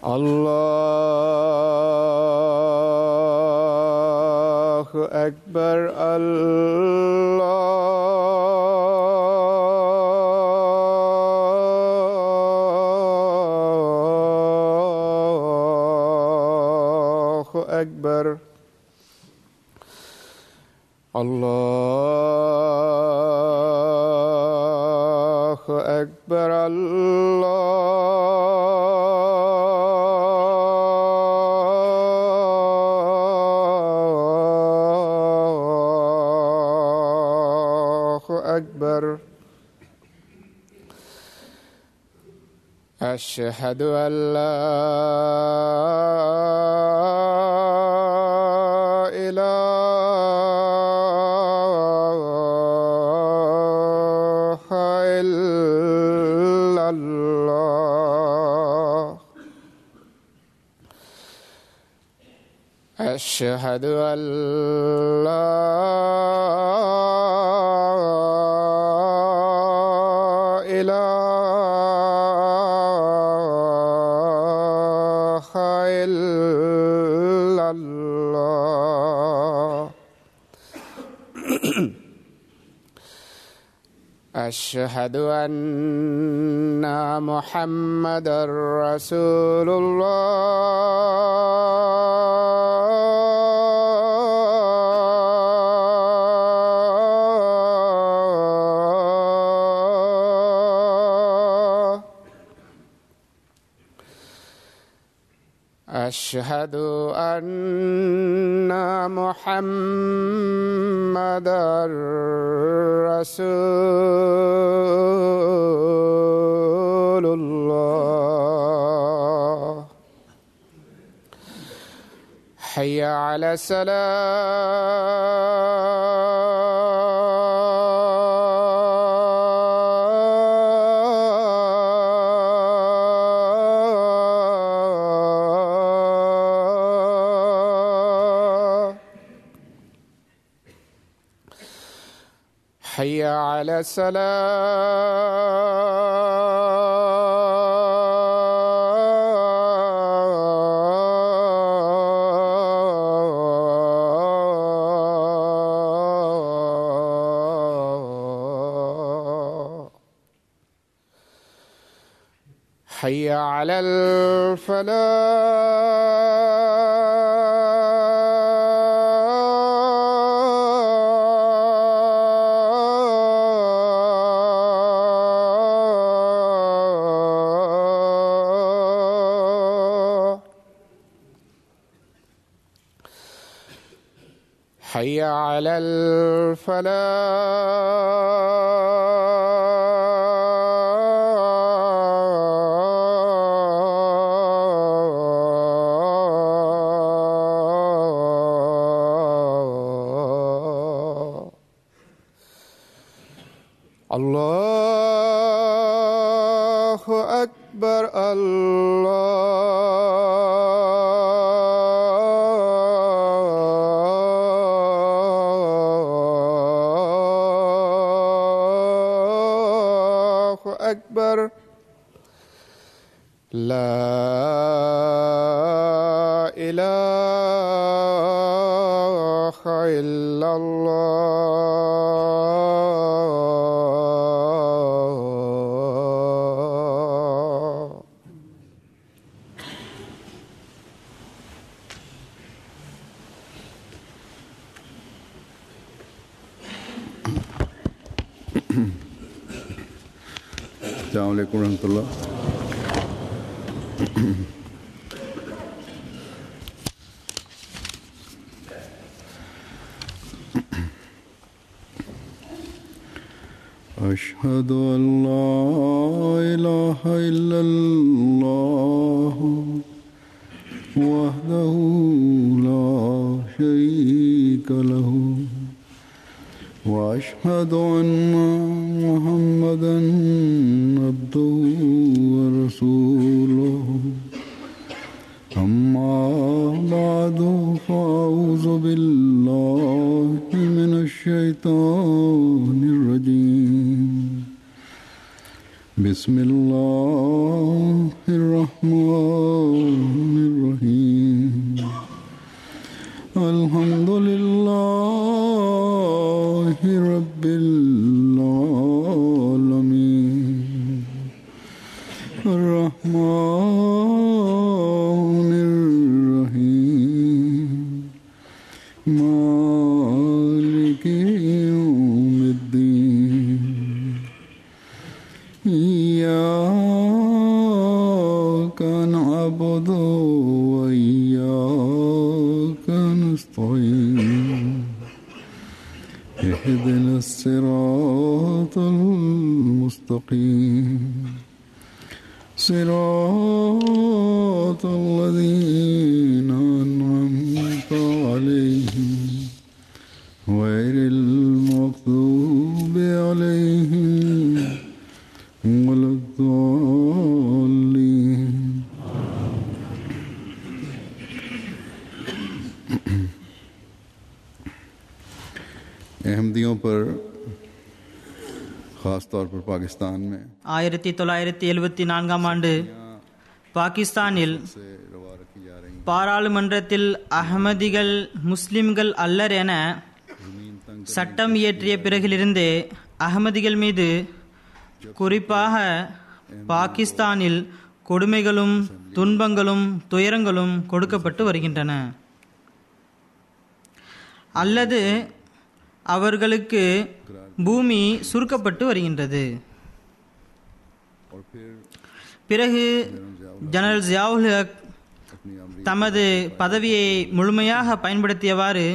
الله أكبر الله أكبر الله أكبر الله أكبر أشهد أن لا إله إلا الله أشهد أن لا إله إلا الله أشهد أن محمدا رسول الله أشهد أن محمدا رسول الله حي على السلام حي على السلام حي على الفلاح حي على الفلاح الله أكبر الله أكبر لا إله إلا الله السلام عليكم ورحمة الله أشهد أن لا إله إلا الله وحده لا شريك له وأشهد أن محمدا عبده ورسوله أما بعد فأعوذ بالله من الشيطان الرجيم بسم الله الرحمن الرحيم الحمد لله رب العالمين الرحمن الرحيم مالك يوم الدين إياك نعبد وإياك نستعين اهدنا الصراط المستقيم صراط الذين أنعمت عليهم غير المغضوب عليهم ولا الضالين अहमदियों पर ख़ास तौर पर पाकिस्तान में ஆயிரத்தி தொள்ளாயிரத்தி எழுபத்தி நான்காம் ஆண்டு பாகிஸ்தானில் से रवा रखी जा रही பாராளுமன்றத்தில் அகமதிகள் முஸ்லிம்கள் அல்லர் என சட்டம் இயற்றிய பிறகிலிருந்தே அகமதிகள் மீது குறிப்பாக பாகிஸ்தானில் கொடுமைகளும் துன்பங்களும் துயரங்களும் கொடுக்கப்பட்டு வருகின்றன அல்லது அவர்களுக்கு பூமி சுருக்கப்பட்டு வருகின்றது और फिर பிறகு ஜெனரல் ஜியாவுல் ஹக் अपनी अमरी தமது பதவியை முழுமையாக பயன்படுத்தியவாறு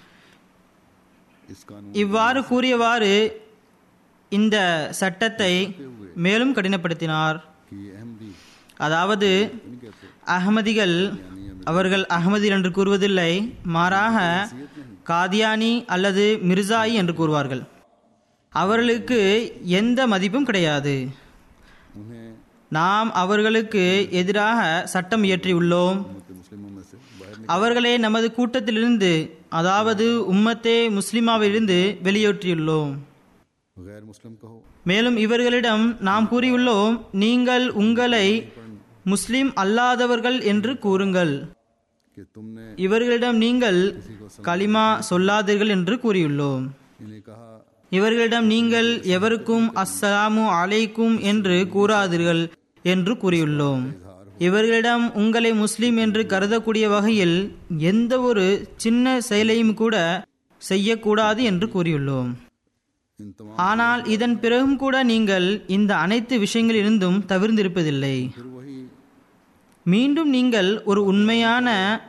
इस कानून இவ்வாறு கூறியவாறு இந்த சட்டத்தை மேலும் கடினப்படுத்தினார் की अहमदी அதாவது அகமதிகள் அவர்கள் அகமதிகள் என்று கூறுவதில்லை மாறாக காதியானி அல்லது மிர்சாயி என்று கூறுவார்கள் அவர்களுக்கு எந்த மதிப்பும் கிடையாது उन्हें நாம் அவர்களுக்கு எதிராக சட்டம் இயற்றியுள்ளோம் उम्मत मुस्लिमों में से बाहर அவர்களை நமது கூட்டத்திலிருந்து அதாவது உம்மத்தே முஸ்லிமாவிலிருந்து வெளியேற்றியுள்ளோம் निक- गैर मुस्लिम कहो மேலும் இவர்களிடம் நாம் கூறியுள்ளோம் நீங்கள் உங்களை முஸ்லிம் அல்லாதவர்கள் என்று கூறுங்கள் कि तुमने இவர்களிடம் நீங்கள் கலிமா சொல்லாதீர்கள் என்று கூறியுள்ளோம் इन्हें कहा இவர்களிடம் நீங்கள் எவருக்கும் அஸ்ஸலாமு அலைக்கும் என்று கூறாதீர்கள் என்று கூறியுள்ளோம் இவர்களிடம் உங்களை முஸ்லிம் என்று கருதக்கூடிய வகையில் எந்த ஒரு சின்ன செயலையும் கூட செய்யக்கூடாது என்று கூறியுள்ளோம் इन तमाम ஆனால் இதன் பிறகும் கூட நீங்கள் இந்த அனைத்து விஷயங்களிலிருந்தும் தவிர்ந்திருப்பதில்லை फिर वही மீண்டும் நீங்கள் ஒரு உண்மையான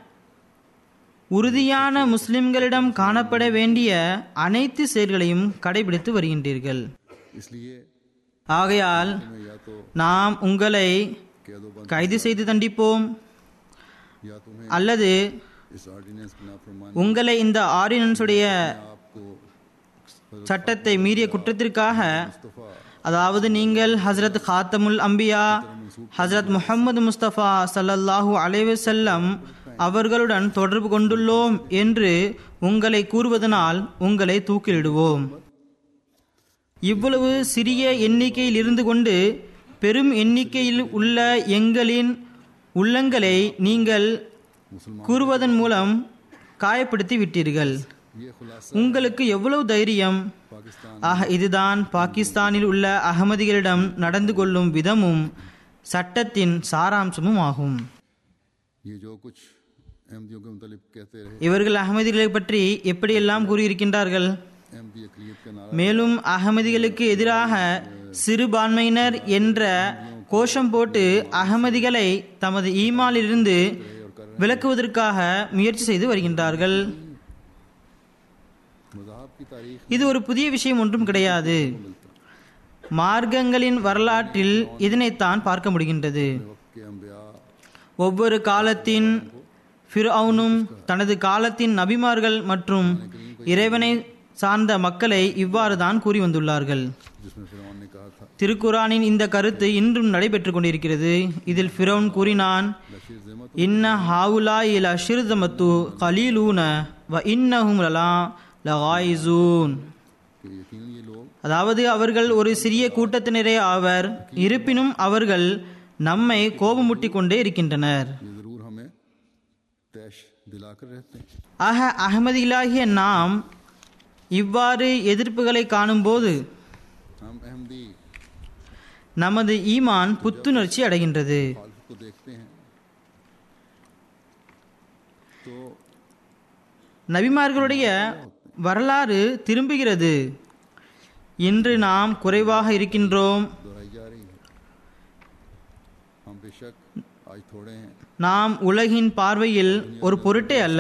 உறுதியான முஸ்லிம்களிடம் காணப்பட வேண்டிய அனைத்து செயல்களையும் கடைபிடித்து வருகின்றீர்கள் इसलिए ஆகையால் मैं या तो நாம் உங்களை कैदोबंद கைது செய்து தண்டிப்போம் या तुम्हें அல்லது इस ऑर्डिनेंस की नाफरमानी உங்களை இந்த ஆர்டினன்ஸுடைய आपको சட்டத்தை மீறிய குற்றத்திற்காக मुस्तफ़ा அதாவது நீங்கள் ஹஸ்ரத் காத்தமுல் அம்பியா ஹஸ்ரத் முஹம்மது முஸ்தபா ஸல்லல்லாஹு அலைஹி வஸல்லம் அவர்களுடன் தொடர்பு கொண்டுள்ளோம் என்று உங்களை கூறுவதனால் உங்களை தூக்கிலிடுவோம் இவ்வளவு சிறிய எண்ணிக்கையில் இருந்து கொண்டு பெரும் எண்ணிக்கையில் உள்ள எங்களின் உள்ளங்களை நீங்கள் கூறுவதன் மூலம் காயப்படுத்தி விட்டீர்கள் ये खुलासा உங்களுக்கு எவ்வளவு தைரியம் पाकिस्तान ஆக இதுதான் பாகிஸ்தானில் உள்ள அகமதிகளிடம் நடந்து கொள்ளும் விதமும் சட்டத்தின் சாராம்சமும் ஆகும் ये जो कुछ अहमदियों के मुतालिक कहते रहे இவர்கள் அகமதிகளை பற்றி எப்படியெல்லாம் கூறியிருக்கின்றார்கள் अहमदी अकलीत का नारा மேலும் அகமதிகளுக்கு எதிராக சிறுபான்மையினர் என்ற கோஷம் போட்டு அகமதிகளை தமது ஈமானிலிருந்து விலக்குவதற்காக முயற்சி செய்து வருகின்றார்கள் मजाहब की तारीख இது ஒரு புதிய விஷயம் ஒன்றும் கிடையாது மார்க்கங்களின் வரலாற்றில் இதனைத்தான் பார்க்க முடிகின்றது वक्त के अम्बिया ஒவ்வொரு காலத்தின் ஃபிர்அவுனும் தனது காலத்தின் நபிமார்கள் மற்றும் இறைவனை சார்ந்த மக்களை இவ்வாறு தான் கூறி வந்துள்ளார்கள் जिसमें फिर ने कहा था திருக்குரானின் இந்த கருத்து இன்றும் நடைபெற்றுக் கொண்டிருக்கிறது இதில் ஃபிரௌன் கூறினான் बशीर जमत இன்ன ஹாவுலா இல ஷிர்தமத்து கலீலூன வ இன்னஹும் லலா லகாயிசூன் कि यकीन ये लोग அதாவது அவர்கள் ஒரு சிறிய கூட்டத்தினரே ஆவர் இருப்பினும் அவர்கள் நம்மை கோபமுட்டி கொண்டே இருக்கின்றனர் ये ज़रूर हमें तैश दिलाकर रहते हैं ஆக அகமதிகளாகிய நாம் இவ்வாறு எதிர்ப்புகளை காணும்போது हम अहमदी நமது ஈமான் புத்துணர்ச்சி அடைகின்றது फालतू को देखते हैं तो நபிமார்களுடைய வரலாறு திரும்புகிறது இன்று நாம் குறைவாக இருக்கின்றோம் दोहराई जा रही है हम बेशक आज थोड़े हैं நாம் உலகின் பார்வையில் ஒரு பொருட்டே அல்ல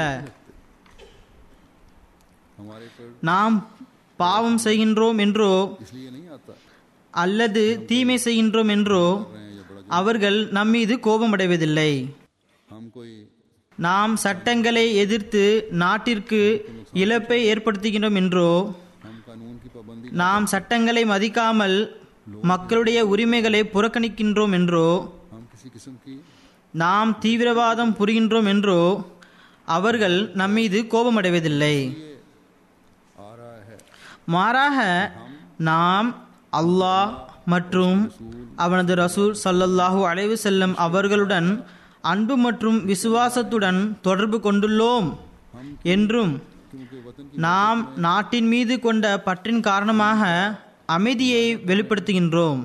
हमारे पर நாம் பாவம் செய்கின்றோம் என்றோ इसलिए नहीं आता அல்லது தீமை செய்கின்றோம் என்றோ रहे हैं या बड़ा அவர்கள் நம்மீது கோபமடைவதில்லை हम कोई நாம் சட்டங்களை எதிர்த்து நாட்டிற்கு இழப்பை ஏற்படுத்துகின்றோம் என்றோ हम कानून की पाबंदी நாம் சட்டங்களை மதிக்காமல் மக்களுடைய உரிமைகளை புறக்கணிக்கின்றோம் என்றோ हम किसी किस्म की நாம் தீவிரவாதம் புரிகின்றோம் என்றோ அவர்கள் நம்மீது கோபமடைவதில்லை आ रहा है மாறாக நாம் அல்லாஹ் மற்றும் அவனது ரசூல் ஸல்லல்லாஹு அலைஹி செல்லம் அவர்களுடன் அன்பு மற்றும் விசுவாசத்துடன் தொடர்பு கொண்டுள்ளோம் என்றும் क्योंकि वतन की நாம் நாட்டின் மீது கொண்ட பற்றின் காரணமாக அமைதியை வெளிப்படுத்துகின்றோம்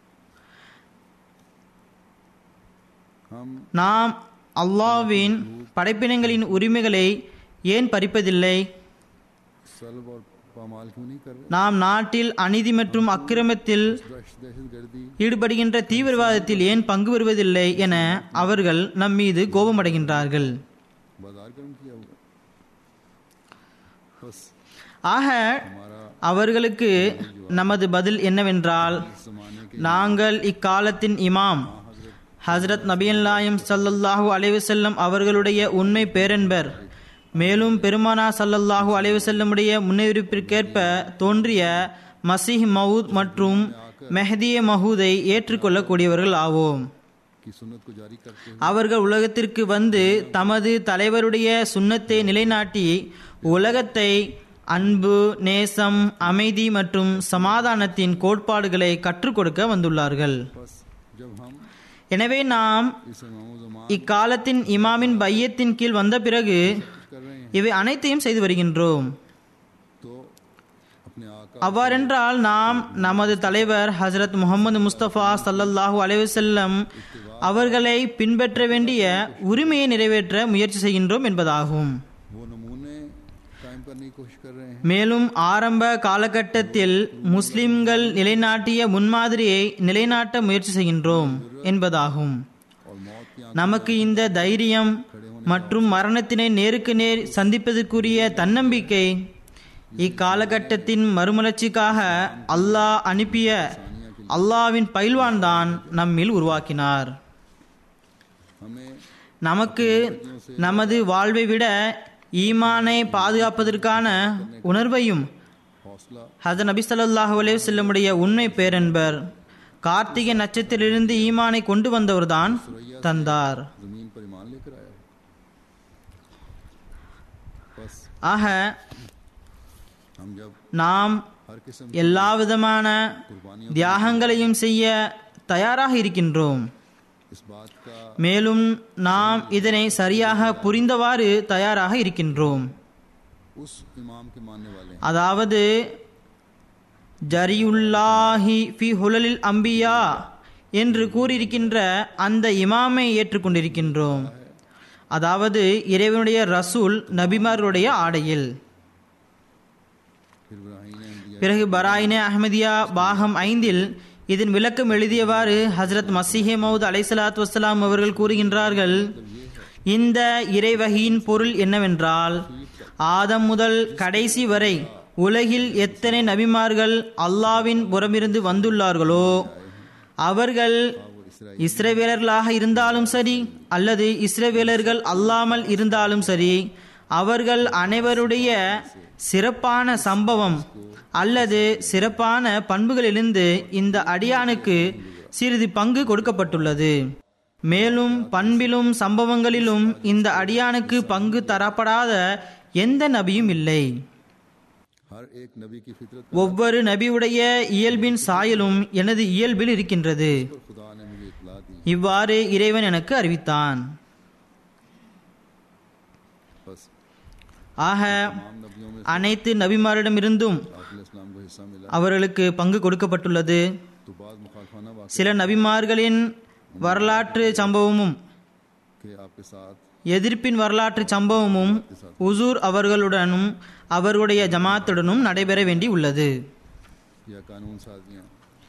हम நாம் அல்லாஹ்வின் படைப்பினங்களின் உரிமைகளை ஏன் பறிப்பதில்லை सलब और पामाल क्यों नहीं कर रहे நாம் நாட்டில் அநீதி மற்றும் அக்கிரமத்தில் दहशत दहशतगर्दी ஈடுபடுகின்ற தீவிரவாதத்தில் ஏன் பங்கு பெறுவதில்லை என அவர்கள் நம் மீது கோபமடைகின்றார்கள் बाजार गर्म किया हुआ बस ஆக हमारा அவர்களுக்கு நமது பதில் என்னவென்றால் इस जमाने के நாங்கள் இக்காலத்தின் இமாம் ஹஸ்ரத் நபியல்லாயம் ஸல்லல்லாஹு அலைஹி வஸல்லம் அவர்களுடைய உண்மை பேரன்பர் மேலும் பெருமானா ஸல்லல்லாஹு அலைஹி வஸல்லமுடைய முன்னறிவிப்பிற்கேற்ப தோன்றிய மசீஹ் மவுத் மற்றும் மெஹதிய மஹூதை ஏற்றுக்கொள்ளக்கூடியவர்கள் ஆவோம் की सुन्नत को जारी करते हुए அவர்கள் உலகத்திற்கு வந்து தமது தலைவருடைய சுன்னத்தை நிலைநாட்டி உலகத்தை அன்பு நேசம் அமைதி மற்றும் சமாதானத்தின் கோட்பாடுகளை கற்றுக் கொடுக்க வந்துள்ளார்கள் बस जब हम எனவே நாம் इस इमाम जमान இக்காலத்தின் இமாமின் பையத்தின் கீழ் வந்த பிறகு कर रहे हैं இவை அனைத்தையும் செய்து வருகின்றோம் तो अपने आका அவ்வாறென்றால் நாம் நமது தலைவர் ஹசரத் முகமது முஸ்தபா சல்லல்லாஹு அலைஹி வஸல்லம் அவர்களை பின்பற்ற வேண்டிய உரிமையை நிறைவேற்ற முயற்சி செய்கின்றோம் என்பதாகும் वो नमूने कायम करने की कोशिश कर रहे हैं மேலும் ஆரம்ப காலகட்டத்தில் முஸ்லிம்கள் நிலைநாட்டிய முன்மாதிரியை நிலைநாட்ட முயற்சி செய்கின்றோம் என்பதாகும் और मौत की நமக்கு இந்த தைரியம் மற்றும் மரணத்தினை நேருக்கு நேர் சந்திப்பதற்குரிய தன்னம்பிக்கை இக்காலகட்டத்தின் மறுமலர்ச்சிக்காக அல்லாஹ் அனுப்பிய அல்லாவின் பயில்வான் தான் நம்மில் உருவாக்கினார் हमें நமக்கு நமது வாழ்வை விட ஈமானை பாதுகாப்பதற்கான உணர்வையும் हौसला ஹசன் நபி ஸல்லல்லாஹு அலைஹி வஸல்லமுடைய உண்மை பேரன்பர் கார்த்திகை நட்சத்திரத்திலிருந்து ஈமானை கொண்டு வந்தவர்தான் தந்தார் जमीन पर ईमान लेकर आया है बस ஆக हम जब நாம் हर किस्म எல்லா விதமான कुर्बानियों தியாகங்களையும் செய்ய தயாராக இருக்கின்றோம் इस बात का மேலும் நாம் இதனை சரியாக புரிந்தவாறு தயாராக இருக்கின்றோம் उस इमाम के मानने वाले हैं அதாவது ஜரியுல்லாஹி ஃபி ஹுலலில் அம்பியா என்று கூறியிருக்கின்ற அந்த இமாமை ஏற்றுக்கொண்டிருக்கின்றோம் அதாவது இறைவனுடைய ரசூல் நபிமார்களுடைய ஆடையில் फिर इब्राहिम ने दिया பிறகு பராயினே அஹ்மதியா பாகம் ஐந்தில் இதன் விளக்கம் எழுதியவாறு ஹஜரத் மசீஹே மவுத் அலைசலாத் வசலாம் அவர்கள் கூறுகின்றார்கள் இந்த இறைவகையின் பொருள் என்னவென்றால் ஆதம் முதல் கடைசி வரை உலகில் எத்தனை நபிமார்கள் அல்லாவின் புறமிருந்து வந்துள்ளார்களோ அவர்கள் இஸ்ரவேலர்களாக இருந்தாலும் சரி அல்லது இஸ்ரவேலர்கள் அல்லாமல் இருந்தாலும் சரி அவர்கள் அனைவருடைய சிறப்பான சம்பவம் அல்லது சிறப்பான பண்புகளிலிருந்து இந்த அடியானுக்கு சிறிது பங்கு கொடுக்கப்பட்டுள்ளது மேலும் பண்பிலும் சம்பவங்களிலும் இந்த அடியானுக்கு பங்கு தரப்படாத எந்த நபியும் இல்லை हर एक नबी की फितरत ஒவ்வொரு நபியுடைய இயல்பின் சாயலும் எனது இயல்பில் இருக்கின்றது पर खुदा ने मुझे इतला दी இவ்வாறு இறைவன் எனக்கு அறிவித்தான் बस ஆக तमाम नबियों में அனைத்து நபிமாரிடமிருந்தும் आपने इस्लाम को हिस्सा मिला அவர்களுக்கு பங்கு கொடுக்கப்பட்டுள்ளது तो बाद मुखालफाना वाक़ சில நபிமார்களின் வரலாற்று சம்பவமும் के आपके साथ எதிர்ப்பின் வரலாற்று சம்பவமும் உசூர் அவர்களுடனும் அவர்களுடைய ஜமாத்துடனும் நடைபெற வேண்டி உள்ளது या कानून साजियाँ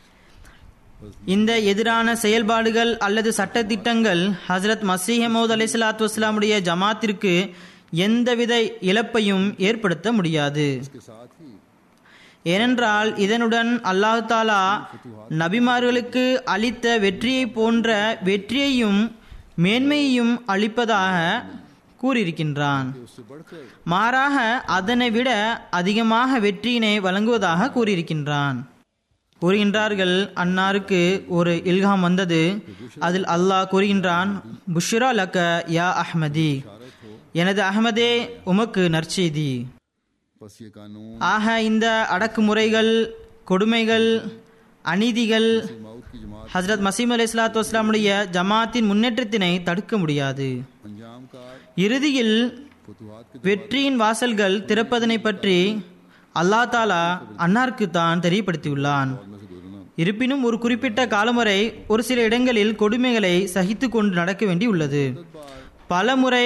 बस இந்த எதிரான செயல்பாடுகள் அல்லது சட்டத்திட்டங்கள் ஹசரத் மசீஹமோத் அலி சலாத்து வஸ்லாமுடைய ஜமாத்திற்கு எந்தவித இழப்பையும் ஏற்படுத்த முடியாது के साथ ही ஏனென்றால் இதனுடன் அல்லாஹ் தாலா நபிமார்களுக்கு அளித்த வெற்றியை போன்ற வெற்றியையும் மேன்மையையும் அளிப்பதாக கூறியிருக்கின்றான் उससे बढ़कर மாறாக அதனை விட அதிகமாக வெற்றியினை வழங்குவதாக கூறியிருக்கின்றான் கூறுகின்றார்கள் அன்னாருக்கு ஒரு இல்காம் வந்தது அதில் அல்லாஹ் கூறுகின்றான் புஷ்ரா லக்க யா அஹ்மதி எனது அஹ்மதே உமக்கு நற்செய்தி बस ये कानून ஆக இந்த அடக்குமுறைகள் கொடுமைகள் அநீதிகள் मौत की जमात ஹசரத் மசீம் அலி இஸ்லாத்து வஸ்லாமுடைய ஜமாத்தின் முன்னேற்றத்தினை தடுக்க முடியாது अंजाम का இறுதியில் फतुहात के வெற்றியின் வாசல்கள் திறப்பதனை பற்றி அல்லாஹ் தாலா அன்னாருக்கு தான் தெரியப்படுத்தியுள்ளான் दौर में से गुजरना இருப்பினும் ஒரு குறிப்பிட்ட காலம் வரை ஒரு சில இடங்களில் கொடுமைகளை சகித்து கொண்டு நடக்க வேண்டியுள்ளது பல முறை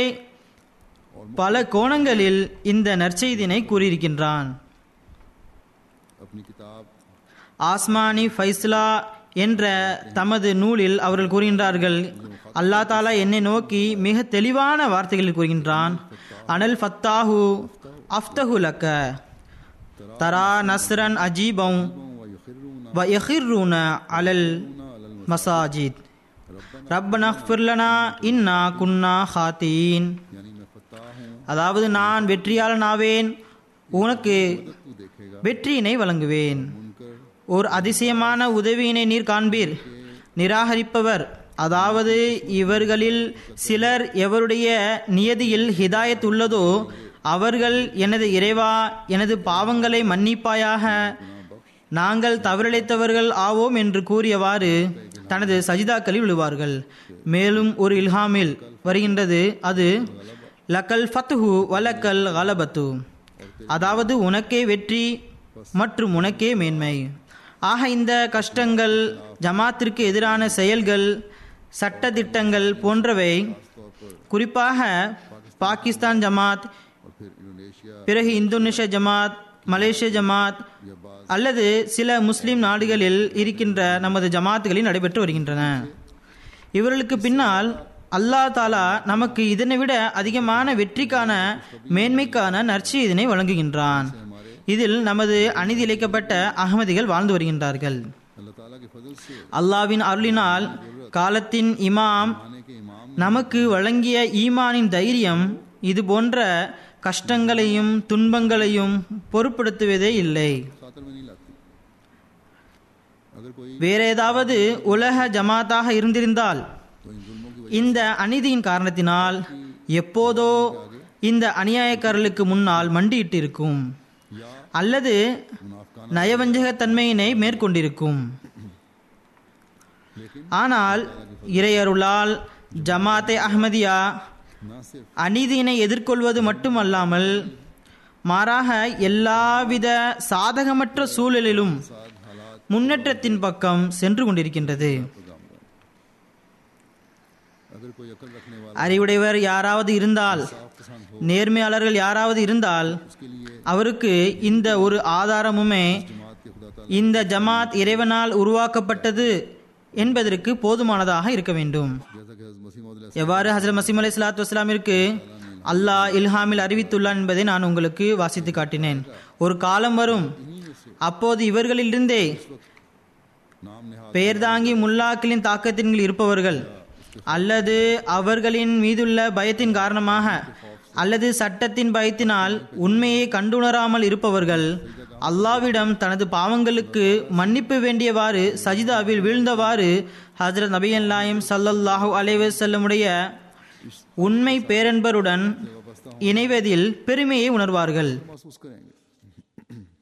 பல கோணங்களில் இந்த நற்செய்தினை கூறியிருக்கின்றான் अपनी किताब ஆஸ்மானி ஃபைஸ்லா என்ற தமது நூலில் அவர்கள் கூறுகின்றார்கள் அல்லாஹ் தாலா என்னை நோக்கி மிக தெளிவான வார்த்தைகளில் கூறுகின்றான் அனல் ஃபத்தாஹு அஃப்தஹு லக்க தரா நஸ்ரன் அஜீபம் व यखिरूना வ யஹிர்ரூன அலல் மசாஜித் ரப்பனா ஃபிர்லனா இன்னா குன்னா ஹாத்தீன் यानी मैं फत्ता हूँ அதாவது நான் வெற்றியாளனாவேன் உனக்கு तू देखेगा வெற்றியினை வழங்குவேன் उनकर ஒரு அதிசயமான உதவியினை நீர் காண்பீர் நிராகரிப்பவர் அதாவது இவர்களில் சிலர் எவருடைய நியதியில் ஹிதாயத் உள்ளதோ அவர்கள் எனது இறைவா எனது பாவங்களை மன்னிப்பாயாக நாங்கள் தவறிழைத்தவர்கள் ஆவோம் என்று கூறியவாறு தனது சஜிதாக்களில் விழுவார்கள் மேலும் ஒரு இல்ஹாமில் வருகின்றது அது லக்கல் ஃபத்ஹு வலக்கல் கலபத்து அதாவது உனக்கே வெற்றி மற்றும் உனக்கே மேன்மை ஆக இந்த கஷ்டங்கள் ஜமாத்திற்கு எதிரான செயல்கள் சட்டதிட்டங்கள் போன்றவை குறிப்பாக பாகிஸ்தான் ஜமாத் और फिर इंडोनेशिया பிறகு இந்தோனேஷியா ஜமாத் மலேசிய ஜமாத் அல்லது சில முஸ்லிம் நாடுகளில் இருக்கின்ற நமது ஜமாத்துகளில் நடைபெற்று வருகின்றன இவர்களுக்கு பின்னால் அல்லாஹ் தாலா நமக்கு இதனை விட அதிகமான வெற்றிக்கான மேன்மைக்கான நற்செய்தினை வழங்குகின்றான் இதில் நமது அநீதி இழைக்கப்பட்ட அகமதிகள் வாழ்ந்து வருகின்றார்கள் अल्लाह ताला के फजल से அல்லாவின் அருளினால் காலத்தின் இமாம் आने के इमाम நமக்கு வழங்கிய ஈமானின் தைரியம் இது போன்ற கஷ்டங்களையும் துன்பங்களையும் பொருட்படுத்துவதே இல்லை खातर में नहीं लाती अगर कोई வேற ஏதாவது உலக ஜமாத்தாக இருந்திருந்தால் तो इन जुल्मों की இந்த அநீதியின் காரணத்தினால் எப்போதோ இந்த அநியாயக்காரர்களுக்கு முன்னால் மண்டியிட்டு இருக்கும் या அல்லது मुनाफकान நயவஞ்சகத்தன்மையினை மேற்கொண்டிருக்கும் लेकिन ஆனால் இறையருளால் ஜமாத்தே அஹ்மதியா ना सिर्फ அநீதியினை எதிர்கொள்வது மட்டுமல்லாமல் மாறாக எல்லாவித சாதகமற்ற சூழலிலும் முன்னேற்றத்தின் பக்கம் சென்று கொண்டிருக்கின்றது अगर कोई अकल रखने वाला அறிவுடையவர் யாராவது இருந்தால் पसंद हो நேர்மையாளர்கள் யாராவது இருந்தால் उसके लिए அவருக்கு இந்த ஒரு ஆதாரமுமே जमात के खुदा ताला இந்த ஜமாத் இறைவனால் உருவாக்கப்பட்டது என்பதற்கு போதுமானதாக இருக்க வேண்டும் जैसा कि हज़रत मसीह मौद எவ்வாறு ஹசரத் மசீம் அலி சலாத்து வஸ்லாமிற்கு அல்லாஹ் இல்ஹாமில் அறிவித்துள்ளான் என்பதை நான் உங்களுக்கு வாசித்து காட்டினேன் ஒரு காலம் வரும் அப்போது இவர்களிலிருந்தே नाम निहाल பெயர் தாங்கி முல்லாக்களின் தாக்கத்தின் கீழ் இருப்பவர்கள் அல்லது அவர்களின் மீதுள்ள பயத்தின் காரணமாக அல்லது சட்டத்தின் பயத்தினால் உண்மையை கண்டுணராமல் இருப்பவர்கள் அல்லாவிடம் தனது பாவங்களுக்கு மன்னிப்பு வேண்டியவாறு சஜிதாவில் வீழ்ந்தவாறு ஹஜரத் நபியன் நாயம் சல்லல்லாஹு அலைவசல்லமுடைய உண்மை பேரன்பருடன் இணைவதில் பெருமையை உணர்வார்கள் महसूस करेंगे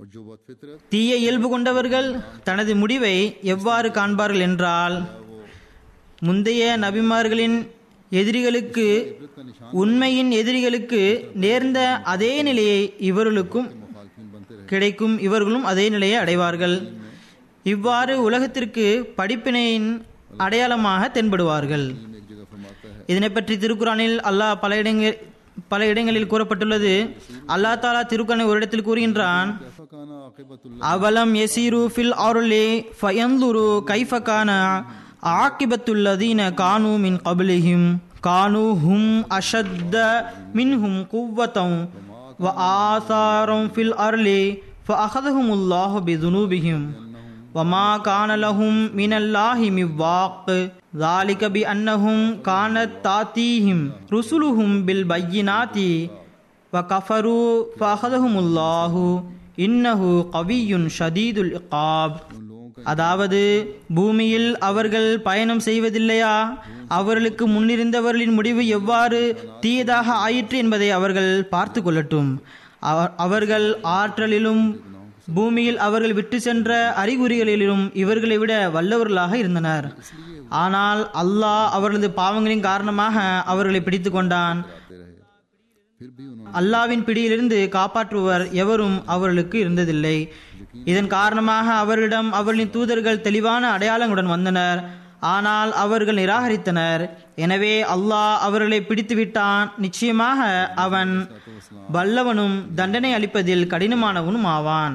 और जो बहुत फितरत தீய இயல்பு கொண்டவர்கள் தனது முடிவை எவ்வாறு காண்பார்கள் என்றால் முந்தைய நபிமார்களின் எதிரிகளுக்கு உண்மையின் எதிரிகளுக்கு நேர்ந்த அதே நிலையை இவர்களுக்கும் मुखालफिन बनते रहे கிடைக்கும் இவர்களும் அதே நிலையை அடைவார்கள் இவ்வாறு உலகத்திற்கு படிப்பினையின் அடையாளமாக தென்படுவார்கள் में एक जगह फरमाता है இதனை பற்றி திருக்குறானில் அல்லாஹ் பல இடங்கள் பல இடங்களில் கூறப்பட்டுள்ளது அல்லாஹ் தாலா திருக்குறானை ஒரு இடத்தில் கூறுகின்றான் कैफा काना आकिबतुल्लाह அவலம் யசீரு ஃபில் அருளி ஃபயந்துரு கைஃபகான ஆக்கிபத்துல்லதீன கானு மின் கபிலிஹிம் கானு ஹும் அஷத்த மின்ஹும் குவ்வத்தம் வ ஆசாரம் ஃபில் அருளி فأخذهم الله بذنوبهم وما كان لهم من الله من واق ذلك بأنهم كانت تاتيهم رسلهم بالبينات وكفروا فأخذهم الله இன்னஹு கவியுன் ஷதீதுல் இகாப் उन लोगों का அதாவது பூமியில் அவர்கள் பயணம் செய்வதில்லையா அவர்களுக்கு முன்னிருந்தவர்களின் முடிவு எவ்வாறு தீயதாக ஆயிற்று என்பதை அவர்கள் பார்த்து கொள்ளட்டும் அவ- அவர்கள் ஆற்றலிலும் பூமியில் அவர்கள் விட்டு சென்ற அறிகுறிகளிலும் இவர்களை விட வல்லவர்களாக இருந்தனர் ஆனால் அல்லாஹ் அவர்களது பாவங்களின் காரணமாக அவர்களை பிடித்து கொண்டான் आते रहे फिर भी उन्होंने அல்லாவின் பிடியிலிருந்து காப்பாற்றுவர் எவரும் அவர்களுக்கு இருந்ததில்லை இதன் காரணமாக அவர்களிடம் அவர்களின் தூதர்கள் தெளிவான அடையாளங்களுடன் வந்தனர் ஆனால் அவர்கள் நிராகரித்தனர் எனவே அல்லாஹ் அவர்களை பிடித்து விட்டான் நிச்சயமாக அவன் வல்லவனும் தண்டனை அளிப்பதில் கடினமானவனும் ஆவான்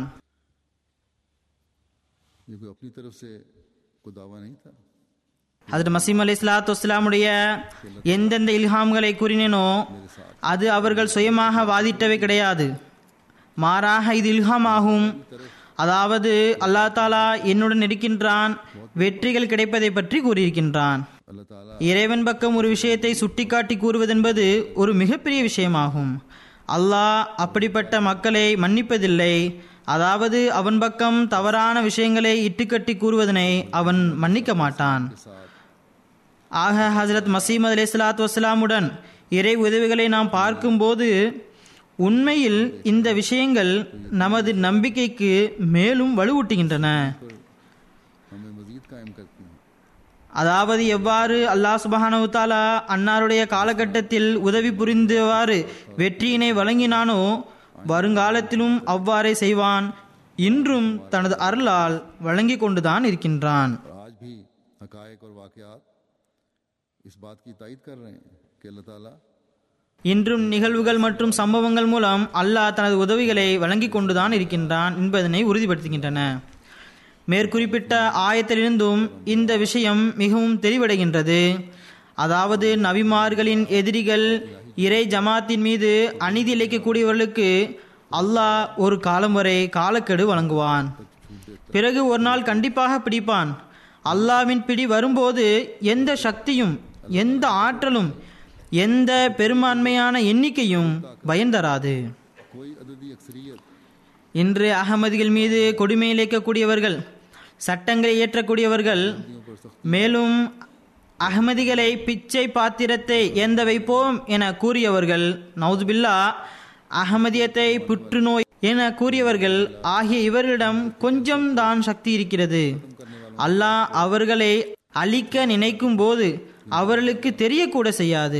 ये कोई अपनी तरफ से कोई दावा नहीं था அதில் மசீம் அலி இஸ்லாத்து வஸ்லாமுடைய எந்தெந்த இல்ஹாம்களை கூறினேனோ அது அவர்கள் சுயமாக வாதிட்டவை கிடையாது மாறாக இது இல்ஹாம் ஆகும் அதாவது அல்லாஹ் தாலா என்னுடன் இருக்கின்றான் வெற்றிகள் கிடைப்பதை பற்றி கூறியிருக்கின்றான் अल्लाह ताला இறைவன் பக்கம் ஒரு விஷயத்தை சுட்டிக்காட்டி கூறுவதென்பது ஒரு மிகப்பெரிய விஷயமாகும் அல்லாஹ் அப்படிப்பட்ட மக்களை மன்னிப்பதில்லை அதாவது அவன் பக்கம் தவறான விஷயங்களை இட்டுக்கட்டி கூறுவதனை அவன் மன்னிக்க மாட்டான் ஆக ஹசரத் மசீமது அலி சலாத்து வசலாமுடன் இறை உதவிகளை நாம் பார்க்கும்போது உண்மையில் இந்த விஷயங்கள் நமது நம்பிக்கைக்கு மேலும் வலுவூட்டுகின்றன हमें मजीद कायम करती हैं அதாவது எவ்வாறு அல்லாஹ் சுபஹானஹு தஆலா அன்னாருடைய காலகட்டத்தில் உதவி புரிந்தவாறு வெற்றியினை வழங்கினானோ வருங்காலத்திலும் அவ்வாறே செய்வான் இன்றும் தனது அருளால் வழங்கிக் கொண்டுதான் இருக்கின்றான் और आज भी हकायक और वाकयात इस बात की तायद कर रहे हैं कि अल्लाह ताला இன்றும் நிகழ்வுகள் மற்றும் சம்பவங்கள் மூலம் அல்லாஹ் தனது உதவிகளை வழங்கிக் கொண்டுதான் இருக்கின்றான் என்பதனை உறுதிப்படுத்துகின்றன மேற்குறிப்பிட்ட ஆயத்திலிருந்தும் இந்த விஷயம் மிகவும் தெளிவடைகின்றது அதாவது நபிமார்களின் எதிரிகள் இறை ஜமாத்தின் மீது அநீதி இழைக்கக்கூடியவர்களுக்கு அல்லாஹ் ஒரு காலம் வரை காலக்கெடு வழங்குவான் பிறகு ஒரு நாள் கண்டிப்பாக பிடிப்பான் அல்லாவின் பிடி வரும்போது எந்த சக்தியும் எந்த ஆற்றலும் எந்த பெரும்பான்மையான எண்ணிக்கையும் பயன் தராது कोई अददी अक्सरियत இன்று அகமதிகள் மீது கொடுமை இழைக்கக்கூடியவர்கள் சட்டங்களை இயற்றக்கூடியவர்கள் மேலும் அகமதிகளை பிச்சை பாத்திரத்தை ஏந்த வைப்போம் என கூறியவர்கள் நவுதுபில்லா அகமதியத்தை புற்றுநோய் என கூறியவர்கள் ஆகிய இவர்களிடம் கொஞ்சம் தான் சக்தி இருக்கிறது அல்லாஹ் அவர்களை அழிக்க நினைக்கும் போது அவர்களுக்கு தெரியக்கூட செய்யாது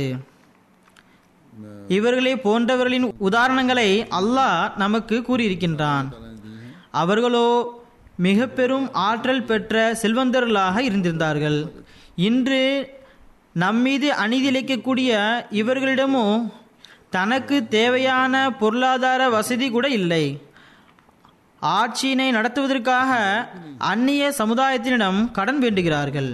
இவர்களே போன்றவர்களின் உதாரணங்களை அல்லாஹ் நமக்கு கூறியிருக்கின்றான் அவர்களோ மிக பெரும் ஆற்றல் பெற்ற செல்வந்தர்களாக இருந்திருந்தார்கள் இன்று நம்மீது அநீதி இழைக்கக்கூடிய இவர்களிடமோ தனக்கு தேவையான பொருளாதார வசதி கூட இல்லை ஆட்சியினை நடத்துவதற்காக அந்நிய சமுதாயத்தினிடம் கடன் வேண்டுகிறார்கள்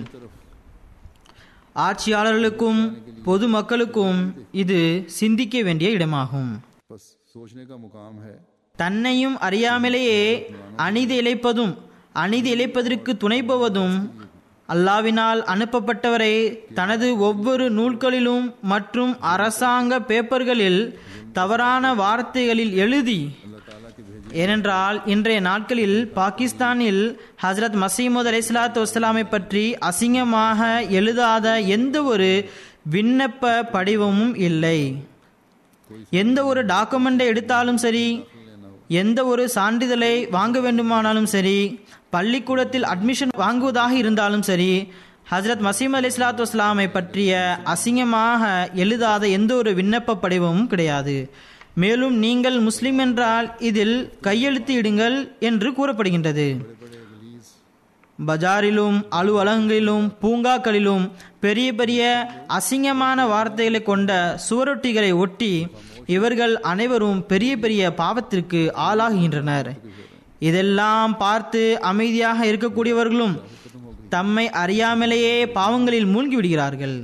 ஆட்சியாளர்களுக்கும் பொதுமக்களுக்கும் இது சிந்திக்க வேண்டிய இடமாகும் बस सोचने का मुकाम है தன்னையும் அறியாமலேயே அநீதி இழைப்பதும் அநீதி இழைப்பதற்கு துணைபோவதும் அல்லாவினால் அனுப்பப்பட்டவரை தனது ஒவ்வொரு நூல்களிலும் மற்றும் அரசாங்க பேப்பர்களில் தவறான வார்த்தைகளில் எழுதி ஏனென்றால் இன்றைய நாட்களில் பாகிஸ்தானில் ஹசரத் மசீமது அலிஸ்லாத்து வஸ்லாமை பற்றி அசிங்கமாக எழுதாத எந்த ஒரு விண்ணப்ப படிவமும் இல்லை எந்த ஒரு டாக்குமெண்டை எடுத்தாலும் சரி எந்த ஒரு சான்றிதழை வாங்க வேண்டுமானாலும் சரி பள்ளிக்கூடத்தில் அட்மிஷன் வாங்குவதாக இருந்தாலும் சரி ஹஜரத் மசீம் அலி இஸ்லாத்து வஸ்லாமை பற்றிய அசிங்கமாக எழுதாத எந்த ஒரு விண்ணப்ப படிவமும் கிடையாது மேலும் நீங்கள் முஸ்லிம் என்றால் இதில் கையெழுத்து இடுங்கள் என்று கூறப்படுகின்றது பஜாரிலும் அலுவலகங்களிலும் பூங்காக்களிலும் பெரிய பெரிய அசிங்கமான வார்த்தைகளை கொண்ட சுவரொட்டிகளை ஒட்டி இவர்கள் அனைவரும் பெரிய பெரிய பாவத்திற்கு ஆளாகுகின்றனர் இதெல்லாம் பார்த்து அமைதியாக இருக்கக்கூடியவர்களும் தம்மை அறியாமலேயே பாவங்களில் மூழ்கி விடுகிறார்கள்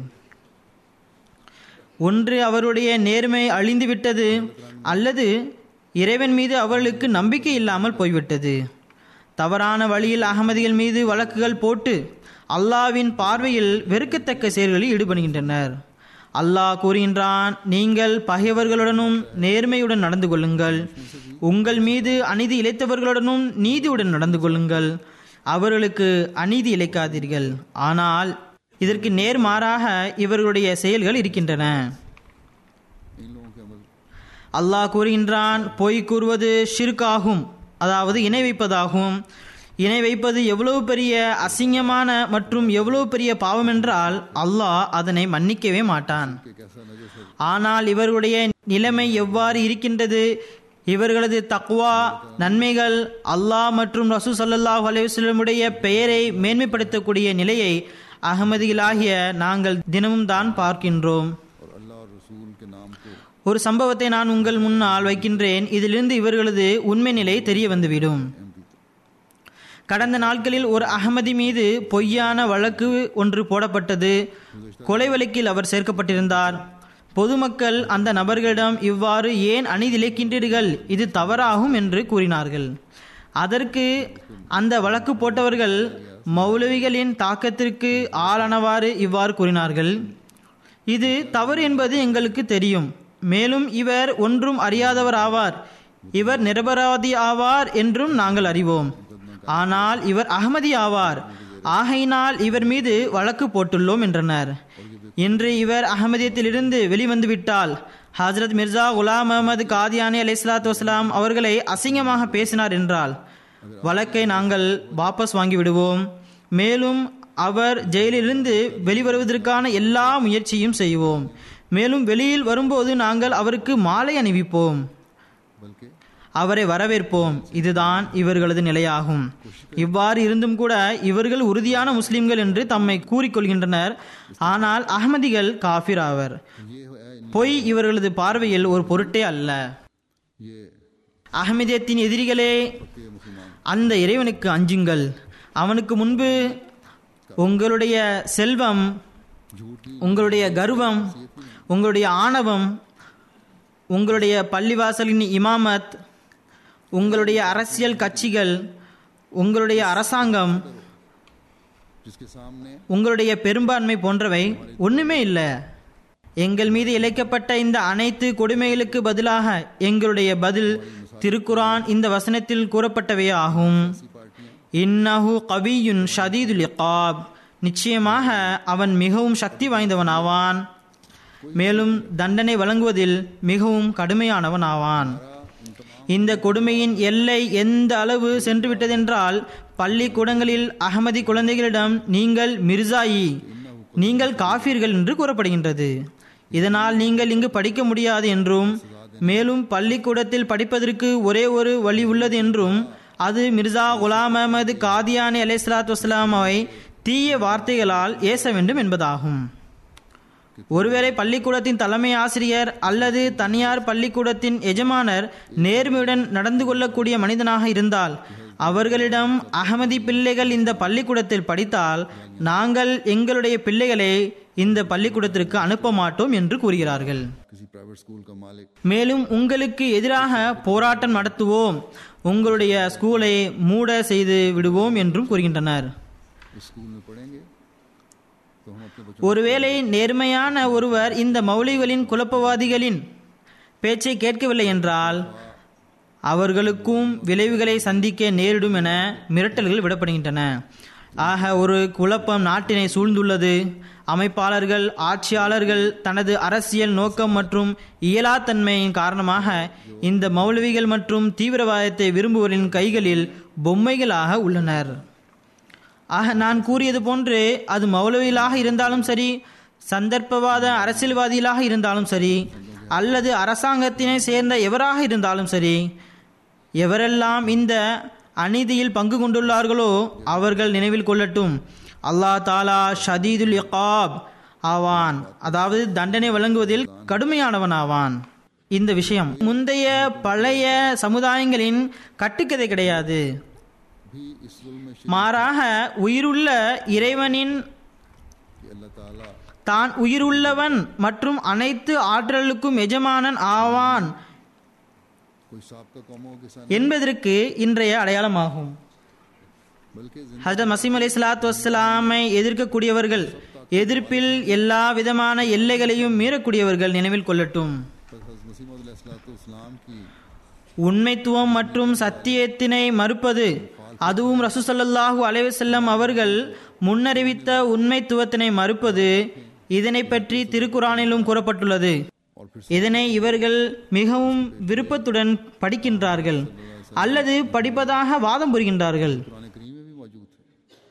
ஒன்று அவருடைய நேர்மை அழிந்துவிட்டது அல்லது இறைவன் மீது அவர்களுக்கு நம்பிக்கை இல்லாமல் போய்விட்டது தவறான வழியில் அகமதிகள் மீது வழக்குகள் போட்டு அல்லாவின் பார்வையில் வெறுக்கத்தக்க செயல்களில் ஈடுபடுகின்றனர் அல்லாஹ் கூறுகின்றான் நீங்கள் பகைவர்களுடனும் நேர்மையுடன் நடந்து கொள்ளுங்கள் உங்கள் மீது அநீதி இழைத்தவர்களுடனும் நீதியுடன் நடந்து கொள்ளுங்கள் அவர்களுக்கு அநீதி இழைக்காதீர்கள் ஆனால் இதற்கு நேர்மாறாக இவர்களுடைய செயல்கள் இருக்கின்றன इन लोगों के अमल அல்லாஹ் கூறுகின்றான் பொய் கூறுவது ஷிர்காகும் அதாவது இணை வைப்பதாகும் இணை வைப்பது எவ்வளவு பெரிய அசிங்கமான மற்றும் எவ்வளவு பெரிய பாவம் என்றால் அல்லாஹ் அதனை மன்னிக்கவே மாட்டான் कि कैसा नजर से ஆனால் இவர்களுடைய நிலைமை எவ்வாறு இருக்கின்றது இவர்களது தக்வா நன்மைகள் அல்லாஹ் மற்றும் ரசூ சல்லல்லாஹு அலைவசல்லமுடைய பெயரை மேன்மைப்படுத்தக்கூடிய நிலையை அகமதிகளாகிய நாங்கள் தினமும் தான் பார்க்கின்றோம் और अल्लाह और रसूल के नाम को ஒரு சம்பவத்தை நான் உங்கள் முன்னால் வைக்கின்றேன் இதிலிருந்து இவர்களது உண்மை நிலை தெரிய வந்துவிடும் கடந்த நாட்களில் ஒரு அகமதி மீது பொய்யான வழக்கு ஒன்று போடப்பட்டது கொலை வழக்கில் அவர் சேர்க்கப்பட்டிருந்தார் பொதுமக்கள் அந்த நபர்களிடம் இவ்வாறு ஏன் அணிதிழைக்கின்றீர்கள் இது தவறாகும் என்று கூறினார்கள் அதற்கு அந்த வழக்கு போட்டவர்கள் மௌலவிகளின் தாக்கத்திற்கு ஆளானவாறு இவ்வாறு கூறினார்கள் இது தவறு என்பது எங்களுக்கு தெரியும் மேலும் இவர் ஒன்றும் அறியாதவர் ஆவார் இவர் நிரபராதி ஆவார் என்றும் நாங்கள் அறிவோம் ஆனால் இவர் அகமதி ஆவார் ஆகையினால் இவர் மீது வழக்கு போட்டுள்ளோம் என்றனர் இன்று இவர் அகமதியத்திலிருந்து வெளிவந்து விட்டால் ஹஜரத் மிர்சா குலாம் அகமது காதியானி அலை சலாத்து வஸ்லாம் அவர்களை அசிங்கமாக பேசினார் என்றால் வழக்கை நாங்கள் வாபஸ் வாங்கி விடுவோம் மேலும் அவர் ஜெயிலிலிருந்து வெளிவருவதற்கான எல்லா முயற்சியும் செய்வோம் மேலும் வெளியில் வரும்போது நாங்கள் அவருக்கு மாலை அணிவிப்போம் बल्कि அவரை வரவேற்போம் இதுதான் இவர்களது நிலையாகும் இவ்வாறு இருந்தும் கூட இவர்கள் உறுதியான முஸ்லிம்கள் என்று தம்மை கூறிக்கொள்கின்றனர் ஆனால் அகமதிகள் காஃபிர் ஆவர் ये है इन- பொய் இவர்களது பார்வையில் ஒரு பொருட்டே அல்ல ये அகமதியத்தின் எதிரிகளே पक्के मुसलमान அந்த இறைவனுக்கு அஞ்சுங்கள் அவனுக்கு முன்பு உங்களுடைய செல்வம் झूठी உங்களுடைய கர்வம் உங்களுடைய ஆணவம் உங்களுடைய பள்ளிவாசலின் இமாமத் உங்களுடைய அரசியல் கட்சிகள் உங்களுடைய அரசாங்கம் जिसके सामने உங்களுடைய பெரும்பான்மை போன்றவை ஒண்ணுமே இல்லை எங்கள் மீது இழைக்கப்பட்ட இந்த அனைத்து கொடுமைகளுக்கு பதிலாக எங்களுடைய பதில் திருக்குரான் இந்த வசனத்தில் கூறப்பட்டவையே ஆகும் இன்னஹு கவியுன் ஷதீதுல் இகாப் நிச்சயமாக அவன் மிகவும் சக்தி வாய்ந்தவனாவான் மேலும் தண்டனை வழங்குவதில் மிகவும் கடுமையானவன் ஆவான் இந்த கொடுமையின் எல்லை எந்த அளவு சென்று விட்டதென்றால் பள்ளிக்கூடங்களில் அகமதி குழந்தைகளிடம் நீங்கள் மிர்சாயி நீங்கள் காஃபிர்கள் என்று கூறப்படுகின்றது இதனால் நீங்கள் இங்கு படிக்க முடியாது என்றும் மேலும் பள்ளிக்கூடத்தில் படிப்பதற்கு ஒரே ஒரு வழி உள்ளது என்றும் அது மிர்சா குலாம் அஹமது காதியானி அலைஹிஸ்ஸலாத்து வஸ்ஸலாம் அவை தீய வார்த்தைகளால் ஏச வேண்டும் என்பதாகும் ஒருவேளை பள்ளிக்கூடத்தின் தலைமை ஆசிரியர் அல்லது தனியார் பள்ளிக்கூடத்தின் எஜமானர் நேர்மையுடன் நடந்து கொள்ளக்கூடிய மனிதனாக இருந்தால் அவர்களிடம் அகமதி பிள்ளைகள் இந்த பள்ளிக்கூடத்தில் படித்தால் நாங்கள் எங்களுடைய பிள்ளைகளை இந்த பள்ளிக்கூடத்திற்கு அனுப்ப மாட்டோம் என்று கூறுகிறார்கள் किसी प्राइवेट स्कूल का मालिक மேலும் உங்களுக்கு எதிராக போராட்டம் நடத்துவோம் உங்களுடைய ஸ்கூலை மூட செய்து விடுவோம் என்றும் கூறுகின்றனர் इस स्कूल में पढ़ेंगे तो हम अपने बच्चों ஒருவேளை நேர்மையான ஒருவர் இந்த மௌலிகளின் குழப்பவாதிகளின் பேச்சை கேட்கவில்லை என்றால் அவர்களுக்கும் விளைவுகளை சந்திக்க நேரிடும் என மிரட்டல்கள் விடப்படுகின்றன ஆக ஒரு குழப்பம் நாட்டினை சூழ்ந்துள்ளது அமைப்பாளர்கள் ஆட்சியாளர்கள் தனது அரசியல் நோக்கம் மற்றும் இயலாத்தன்மையின் காரணமாக இந்த மௌலவிகள் மற்றும் தீவிரவாதத்தை விரும்புவோரின் கைகளில் பொம்மைகளாக உள்ளனர் ஆக நான் கூறியது போன்று அது மௌலவிகளாக இருந்தாலும் சரி சந்தர்ப்பவாத அரசியல்வாதிகளாக இருந்தாலும் சரி அல்லது அரசாங்கத்தினை சேர்ந்த எவராக இருந்தாலும் சரி எவரெல்லாம் இந்த அநீதியில் பங்கு கொண்டுள்ளார்களோ அவர்கள் நினைவில் கொள்ளட்டும் அல்லாஹ் தாலா ஷதீதுல் இகாப் ஆவான் அதாவது தண்டனை வழங்குவதில் கடுமையானவன் ஆவான் இந்த விஷயம் முந்தைய பழைய சமுதாயங்களின் கட்டுக்கதை கிடையாது भी इस जुल्म में மாறாக உயிருள்ள இறைவனின் कि अल्लाह ताला தான் உயிருள்ளவன் மற்றும் அனைத்து ஆற்றலுக்கும் எஜமானன் ஆவான் कोई सबका कौमों के साथ என்பதற்கு இன்றைய அடையாளமாகும் बल्कि जिंदगी ஹஜரத் மசீம் அலி சலாத்து வസ്സലാமை எதிர்க்கக்கூடியவர்கள் எதிர்ப்பில் எல்லா விதமான எல்லைகளையும் மீறக்கூடியவர்கள் நினைவில் கொள்ளட்டும் हज़रत मसीह इस्लाम की உண்மைத்துவம் மற்றும் சத்தியத்தினை மறுப்பது அதுவும் ரசூசல்லாஹூ அலைவசல்லம் அவர்கள் முன்னறிவித்த உண்மைத்துவத்தினை மறுப்பது இதனை பற்றி திருக்குறானிலும் கூறப்பட்டுள்ளது और फिर இதனை இவர்கள் மிகவும் விருப்பத்துடன் படிக்கின்றார்கள் அல்லது படிப்பதாக வாதம் புரிகின்றார்கள் कुरान करीम में भी मौजूद है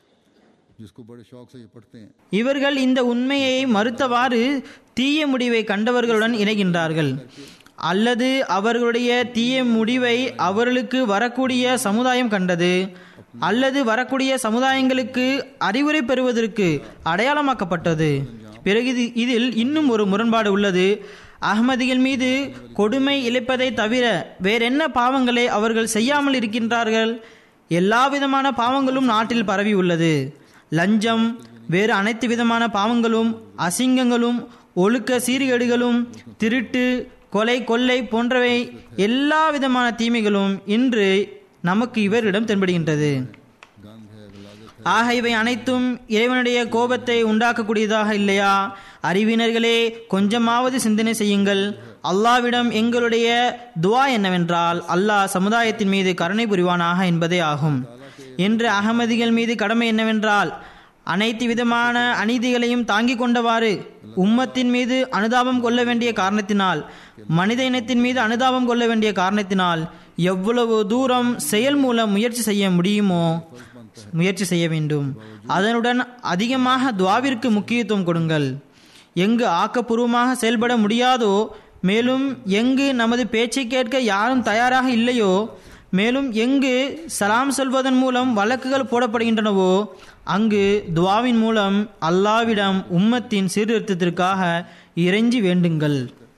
जिसको बड़े शौक से ये पढ़ते हैं இவர்கள் இந்த உண்மையை மறுத்தவாறு தீய முடிவை கண்டவர்களுடன் இணைகின்றார்கள் அல்லது அவர்களுடைய தீய முடிவை அவர்களுக்கு வரக்கூடிய சமுதாயம் கண்டது அல்லது வரக்கூடிய சமுதாயங்களுக்கு அறிவுரை பெறுவதற்கு அடையாளமாக்கப்பட்டது பிறகு இது- இதில் இன்னும் ஒரு முரண்பாடு உள்ளது அகமதிகள் மீது கொடுமை இழைப்பதை தவிர வேறென்ன பாவங்களை அவர்கள் செய்யாமல் இருக்கின்றார்கள் எல்லா விதமான பாவங்களும் நாட்டில் பரவி உள்ளது லஞ்சம் வேறு அனைத்து விதமான பாவங்களும் அசிங்கங்களும் ஒழுக்க சீர்கேடுகளும் திருட்டு கொலை கொள்ளை போன்றவை எல்லா விதமான தீமைகளும் இன்று நமக்கு இவரிடம் தென்படுகின்றது गंद है गलाजत ஆக இவை அனைத்தும் இறைவனுடைய கோபத்தை உண்டாக்கக்கூடியதாக இல்லையா அறிவினர்களே கொஞ்சமாவது சிந்தனை செய்யுங்கள் அல்லாவிடம் எங்களுடைய துவா என்னவென்றால் அல்லாஹ் சமுதாயத்தின் மீது கருணை புரிவானாக என்பதே ஆகும் என்று அகமதிகள் மீது கடமை என்னவென்றால் அனைத்து விதமான அநீதிகளையும் தாங்கிக் கொண்டவாறு உம்மத்தின் மீது அனுதாபம் கொள்ள வேண்டிய காரணத்தினால் மனித இனத்தின் மீது அனுதாபம் கொள்ள வேண்டிய காரணத்தினால் எவ்வளவு தூரம் செயல் மூலம் முயற்சி செய்ய முடியுமோ முயற்சி செய்ய வேண்டும் அதனுடன் அதிகமாக துவாவிற்கு முக்கியத்துவம் கொடுங்கள் எங்கு ஆக்கப்பூர்வமாக செயல்பட முடியாதோ மேலும் எங்கு நமது பேச்சை கேட்க யாரும் தயாராக இல்லையோ மேலும் எங்கு சலாம் சொல்வதன் மூலம் வழக்குகள் போடப்படுகின்றனவோ அங்கு துவாவின் மூலம் அல்லாவிடம் உம்மத்தின் சீர்திருத்தத்திற்காக இறைஞ்சி வேண்டுங்கள்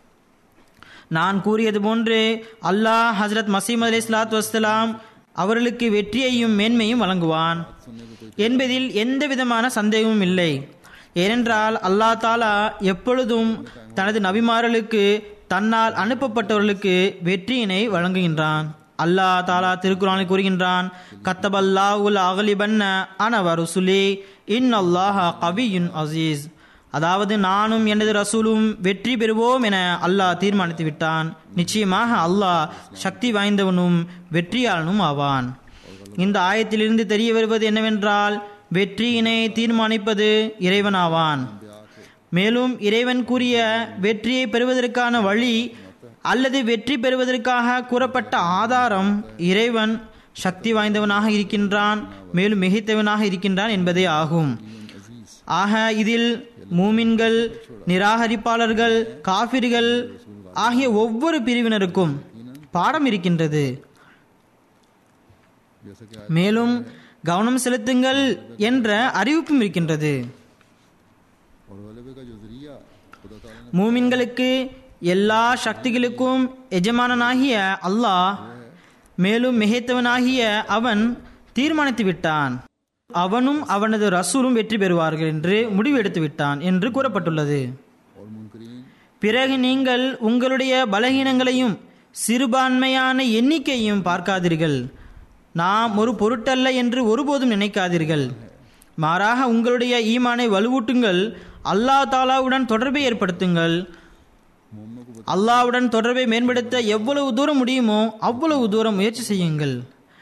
நான் கூறியது போன்று அல்லாஹ் ஹஜரத் மசீம் அலி இஸ்லாத் வஸ்லாம் அவர்களுக்கு வெற்றியையும் மேன்மையும் வழங்குவான் என்பதில் எந்த விதமான சந்தேகமும் இல்லை ஏனென்றால் அல்லாஹ் தாலா எப்பொழுதும் தனது நபிமார்களுக்கு தன்னால் அனுப்பப்பட்டவர்களுக்கு வெற்றியினை வழங்குகின்றான் அல்லாஹ் தாலா திருக்குறானில் கூறுகின்றான் கத்தபல்லாவுல் அகலிபன்ன அனவருசுலி இன் அல்லாஹ் கவியுன் அசீஸ் அதாவது நானும் எனது ரசூலும் வெற்றி பெறுவோம் என அல்லாஹ் தீர்மானித்து விட்டான் நிச்சயமாக அல்லாஹ் சக்தி வாய்ந்தவனும் வெற்றியாளனும் ஆவான் இந்த ஆயத்திலிருந்து தெரிய வருவது என்னவென்றால் வெற்றியினை தீர்மானிப்பது இறைவனாவான் மேலும் இறைவன் கூறிய வெற்றியை பெறுவதற்கான வழி அல்லது வெற்றி பெறுவதற்காக கூறப்பட்ட ஆதாரம் இறைவன் சக்தி வாய்ந்தவனாக இருக்கின்றான் மேலும் மிகைத்தவனாக இருக்கின்றான் என்பதே ஆகும் ஆக இதில் மூமின்கள் நிராகரிப்பாளர்கள் காபிர்கள் ஆகிய ஒவ்வொரு பிரிவினருக்கும் பாடம் இருக்கின்றது जैसा कि மேலும் கவனம் செலுத்துங்கள் என்ற அறிவிப்பும் இருக்கின்றது और गलबे का जो जरिया खुदा ताला ने மூமின்களுக்கு எல்லா சக்திகளுக்கும் எஜமானனாகிய அல்லாஹ் மேலும் மிகைத்தவனாகிய அவன் தீர்மானித்து விட்டான் அவனும் அவனது ரசூலும் வெற்றி பெறுவார்கள் என்று முடிவு எடுத்து விட்டான் என்று கூறப்பட்டுள்ளது और मुनकरीन பிறகு நீங்கள் உங்களுடைய பலகீனங்களையும் சிறுபான்மையான எண்ணிக்கையும் பார்க்காதீர்கள் நாம் ஒரு பொருட்டல்ல என்று ஒருபோதும் நினைக்காதீர்கள் மாறாக உங்களுடைய ஈமானை வலுவூட்டுங்கள் அல்லாஹ் தாலாவுடன் தொடர்பை ஏற்படுத்துங்கள் मोमनों को அல்லாஹ்வுடன் தொடர்பை மேம்படுத்த எவ்வளவு தூரம் முடியுமோ அவ்வளவு தூரம் முயற்சி செய்யுங்கள்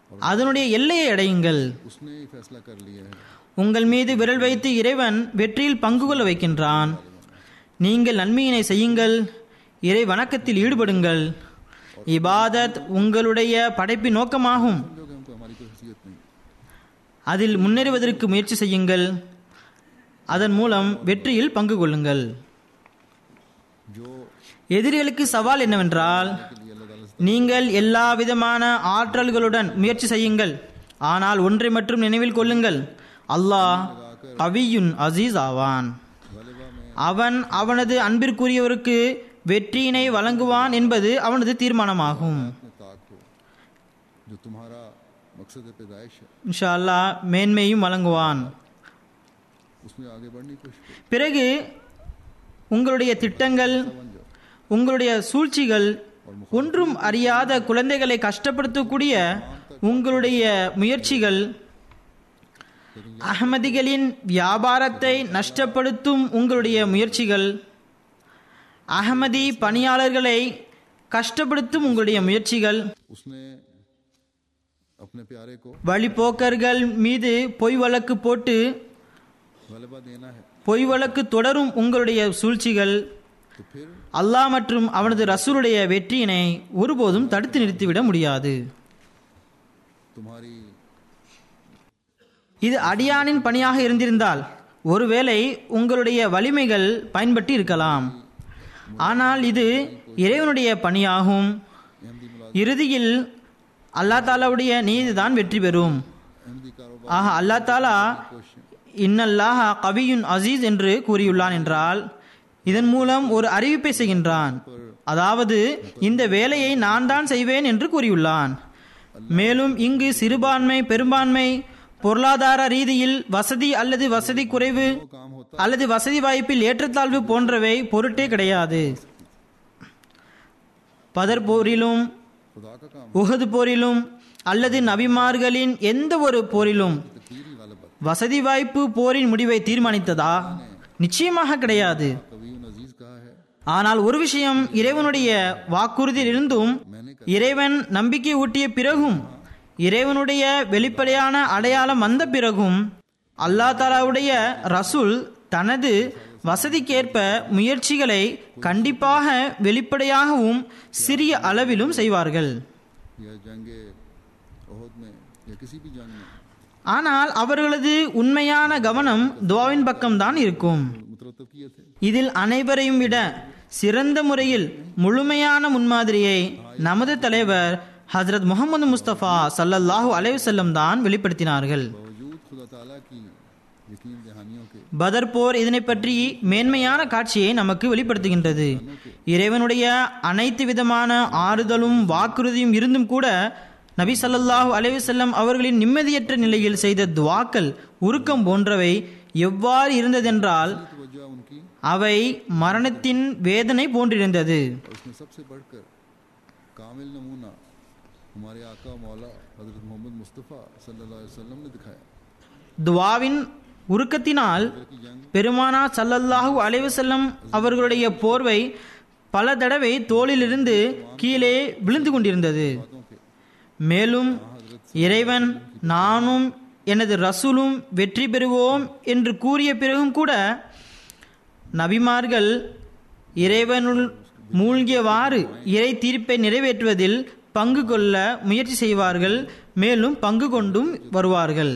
அதனுடைய எல்லையை அடையுங்கள் उसने ही फैसला कर लिया है உங்கள் மீது விரல் வைத்து இறைவன் வெற்றியில் பங்கு கொள்ள வைக்கின்றான் நீங்கள் நன்மையினை செய்யுங்கள் இறை வணக்கத்தில் ஈடுபடுங்கள் இபாதத் உங்களுடைய படைப்பின் நோக்கமாகும் समझोगे हमको हमारी कोई हैसियत नहीं அதில் முன்னேறுவதற்கு முயற்சி செய்யுங்கள் அதன் மூலம் வெற்றியில் பங்கு கொள்ளுங்கள் जो எதிரிகளுக்கு சவால் என்னவென்றால் நீங்கள் எல்லா விதமான ஆற்றல்களுடன் முயற்சி செய்யுங்கள் ஆனால் ஒன்றை மட்டும் நினைவில் கொள்ளுங்கள் அல்லாஹ் கவியுன் அசீஸ் ஆவான் அவன் அவனது அன்பிற்குரியவருக்கு வெற்றியினை வழங்குவான் என்பது அவனது தீர்மானமாகும் में ताक हो जो तुम्हारा मकसद पैदाइश है இன்ஷா அல்லாஹ் மேன்மையும் வழங்குவான் उसमें आगे बढ़ने की कोशिश करो பிறகு உங்களுடைய திட்டங்கள் உங்களுடைய சூழ்ச்சிகள் ஒன்றும் அறியாத குழந்தைகளை கஷ்டப்படுத்தக்கூடிய உங்களுடைய முயற்சிகள் அகமதிகளின் வியாபாரத்தை நஷ்டப்படுத்தும் உங்களுடைய முயற்சிகள் அகமதி பணியாளர்களை கஷ்டப்படுத்தும் உங்களுடைய முயற்சிகள் उसने अपने प्यारे को வழிபோக்கர்கள் மீது பொய் வழக்கு போட்டு गलबा देना है பொய் வழக்கு தொடரும் உங்களுடைய சூழ்ச்சிகள் तो फिर அல்லாஹ் மற்றும் அவனது ரசூலுடைய வெற்றியினை ஒருபோதும் தடுத்து நிறுத்திவிட முடியாது तुम्हारी இது அடியானின் பணியாக இருந்திருந்தால் ஒருவேளை உங்களுடைய வலிமைகள் பயன்பட்டு இருக்கலாம் ஆனால் இது இறைவனுடைய பணியாகும் अहमदी मुलाज இறுதியில் அல்லாஹ் தாலாவுடைய நீதிதான் வெற்றி பெறும் अहमदी कारोबार ஆக அல்லாஹ் தாலா இன்னல்லாஹ கவியுன் அசீஸ் என்று கூறியுள்ளான் என்றால் இதன் மூலம் ஒரு அறிவிப்பை செய்கின்றான் அதாவது இந்த வேலையை நான் தான் செய்வேன் என்று கூறியுள்ளான் மேலும் இங்கு சிறுபான்மை பெரும்பான்மை பொருளாதார ரீதியில் வசதி அல்லது வசதி குறைவு काम होता அல்லது வசதி வாய்ப்பில் ஏற்றத்தாழ்வு போன்றவை பொருட்டே கிடையாது பதர் போரிலும் खुदा का काम உஹது போரிலும் அல்லது நபிமார்களின் எந்த ஒரு போரிலும் तकदीर ही गालिब आती வசதி வாய்ப்பு போரின் முடிவை தீர்மானித்ததா நிச்சயமாக கிடையாது कवि अजीज कहा है ஆனால் ஒரு விஷயம் இறைவனுடைய வாக்குறுதியில் இருந்தும் இறைவன் நம்பிக்கை ஊட்டிய பிறகும் இறைவனுடைய வெளிப்படையான அடையாளம் வந்த பிறகும் அல்லாஹ் தாலாவுடைய ரசூல் தனது வசதிக்கேற்ப முயற்சிகளை கண்டிப்பாக வெளிப்படையாகவும் சிறிய அளவிலும் செய்வார்கள் या जंग ओहद में या किसी भी जंग में ஆனால் அவர்களது உண்மையான கவனம் துவாவின் பக்கம்தான் இருக்கும் मुतरतब किए थे இதில் அனைவரையும் விட சிறந்த முறையில் முழுமையான முன்மாதிரியை நமது தலைவர் ஹஜரத் முகமது முஸ்தபா சல்லல்லாஹு அலைஹி வஸல்லம் தான் வெளிப்படுத்தினார்கள் बावजूद खुदा ताला की यकीन दहानियों के பதர் போர் இதனை பற்றி மேன்மையான காட்சியை நமக்கு வெளிப்படுத்துகின்றது இறைவனுடைய அனைத்து விதமான ஆறுதலும் வாக்குறுதியும் இருந்தும் கூட நபி ஸல்லல்லாஹு அலைஹி வஸல்லம் அவர்களின் நிம்மதியற்ற நிலையில் செய்த துவாக்கள் உருக்கம் போன்றவை எவ்வாறு இருந்ததென்றால் वजह उनकी அவை மரணத்தின் வேதனை போன்றிருந்தது और उसमें सबसे बढ़कर कामिल नमूना हमारे आका मौला हजरत मोहम्मद मुस्तफ़ा सल्लल्लाहु अलैहि वसल्लम ने दिखाया துவாவின் உருக்கத்தினால் कि जंग பெருமானா சல்லல்லாஹு அலைஹி வஸல்லம் அவர்களுடைய போர்வை பல தடவை தோளிலிருந்து கீழே விழுந்து கொண்டிருந்தது बातों के மேலும் இறைவன் நானும் எனது ரசூலும் வெற்றி பெறுவோம் என்று கூறிய பிறகும் கூட நபிமார்கள் இறைவனுள் மூழ்கியவாறு இறை தீர்ப்பை நிறைவேற்றுவதில் பங்கு கொள்ள முயற்சி செய்வார்கள் மேலும் பங்கு கொண்டும் வருவார்கள்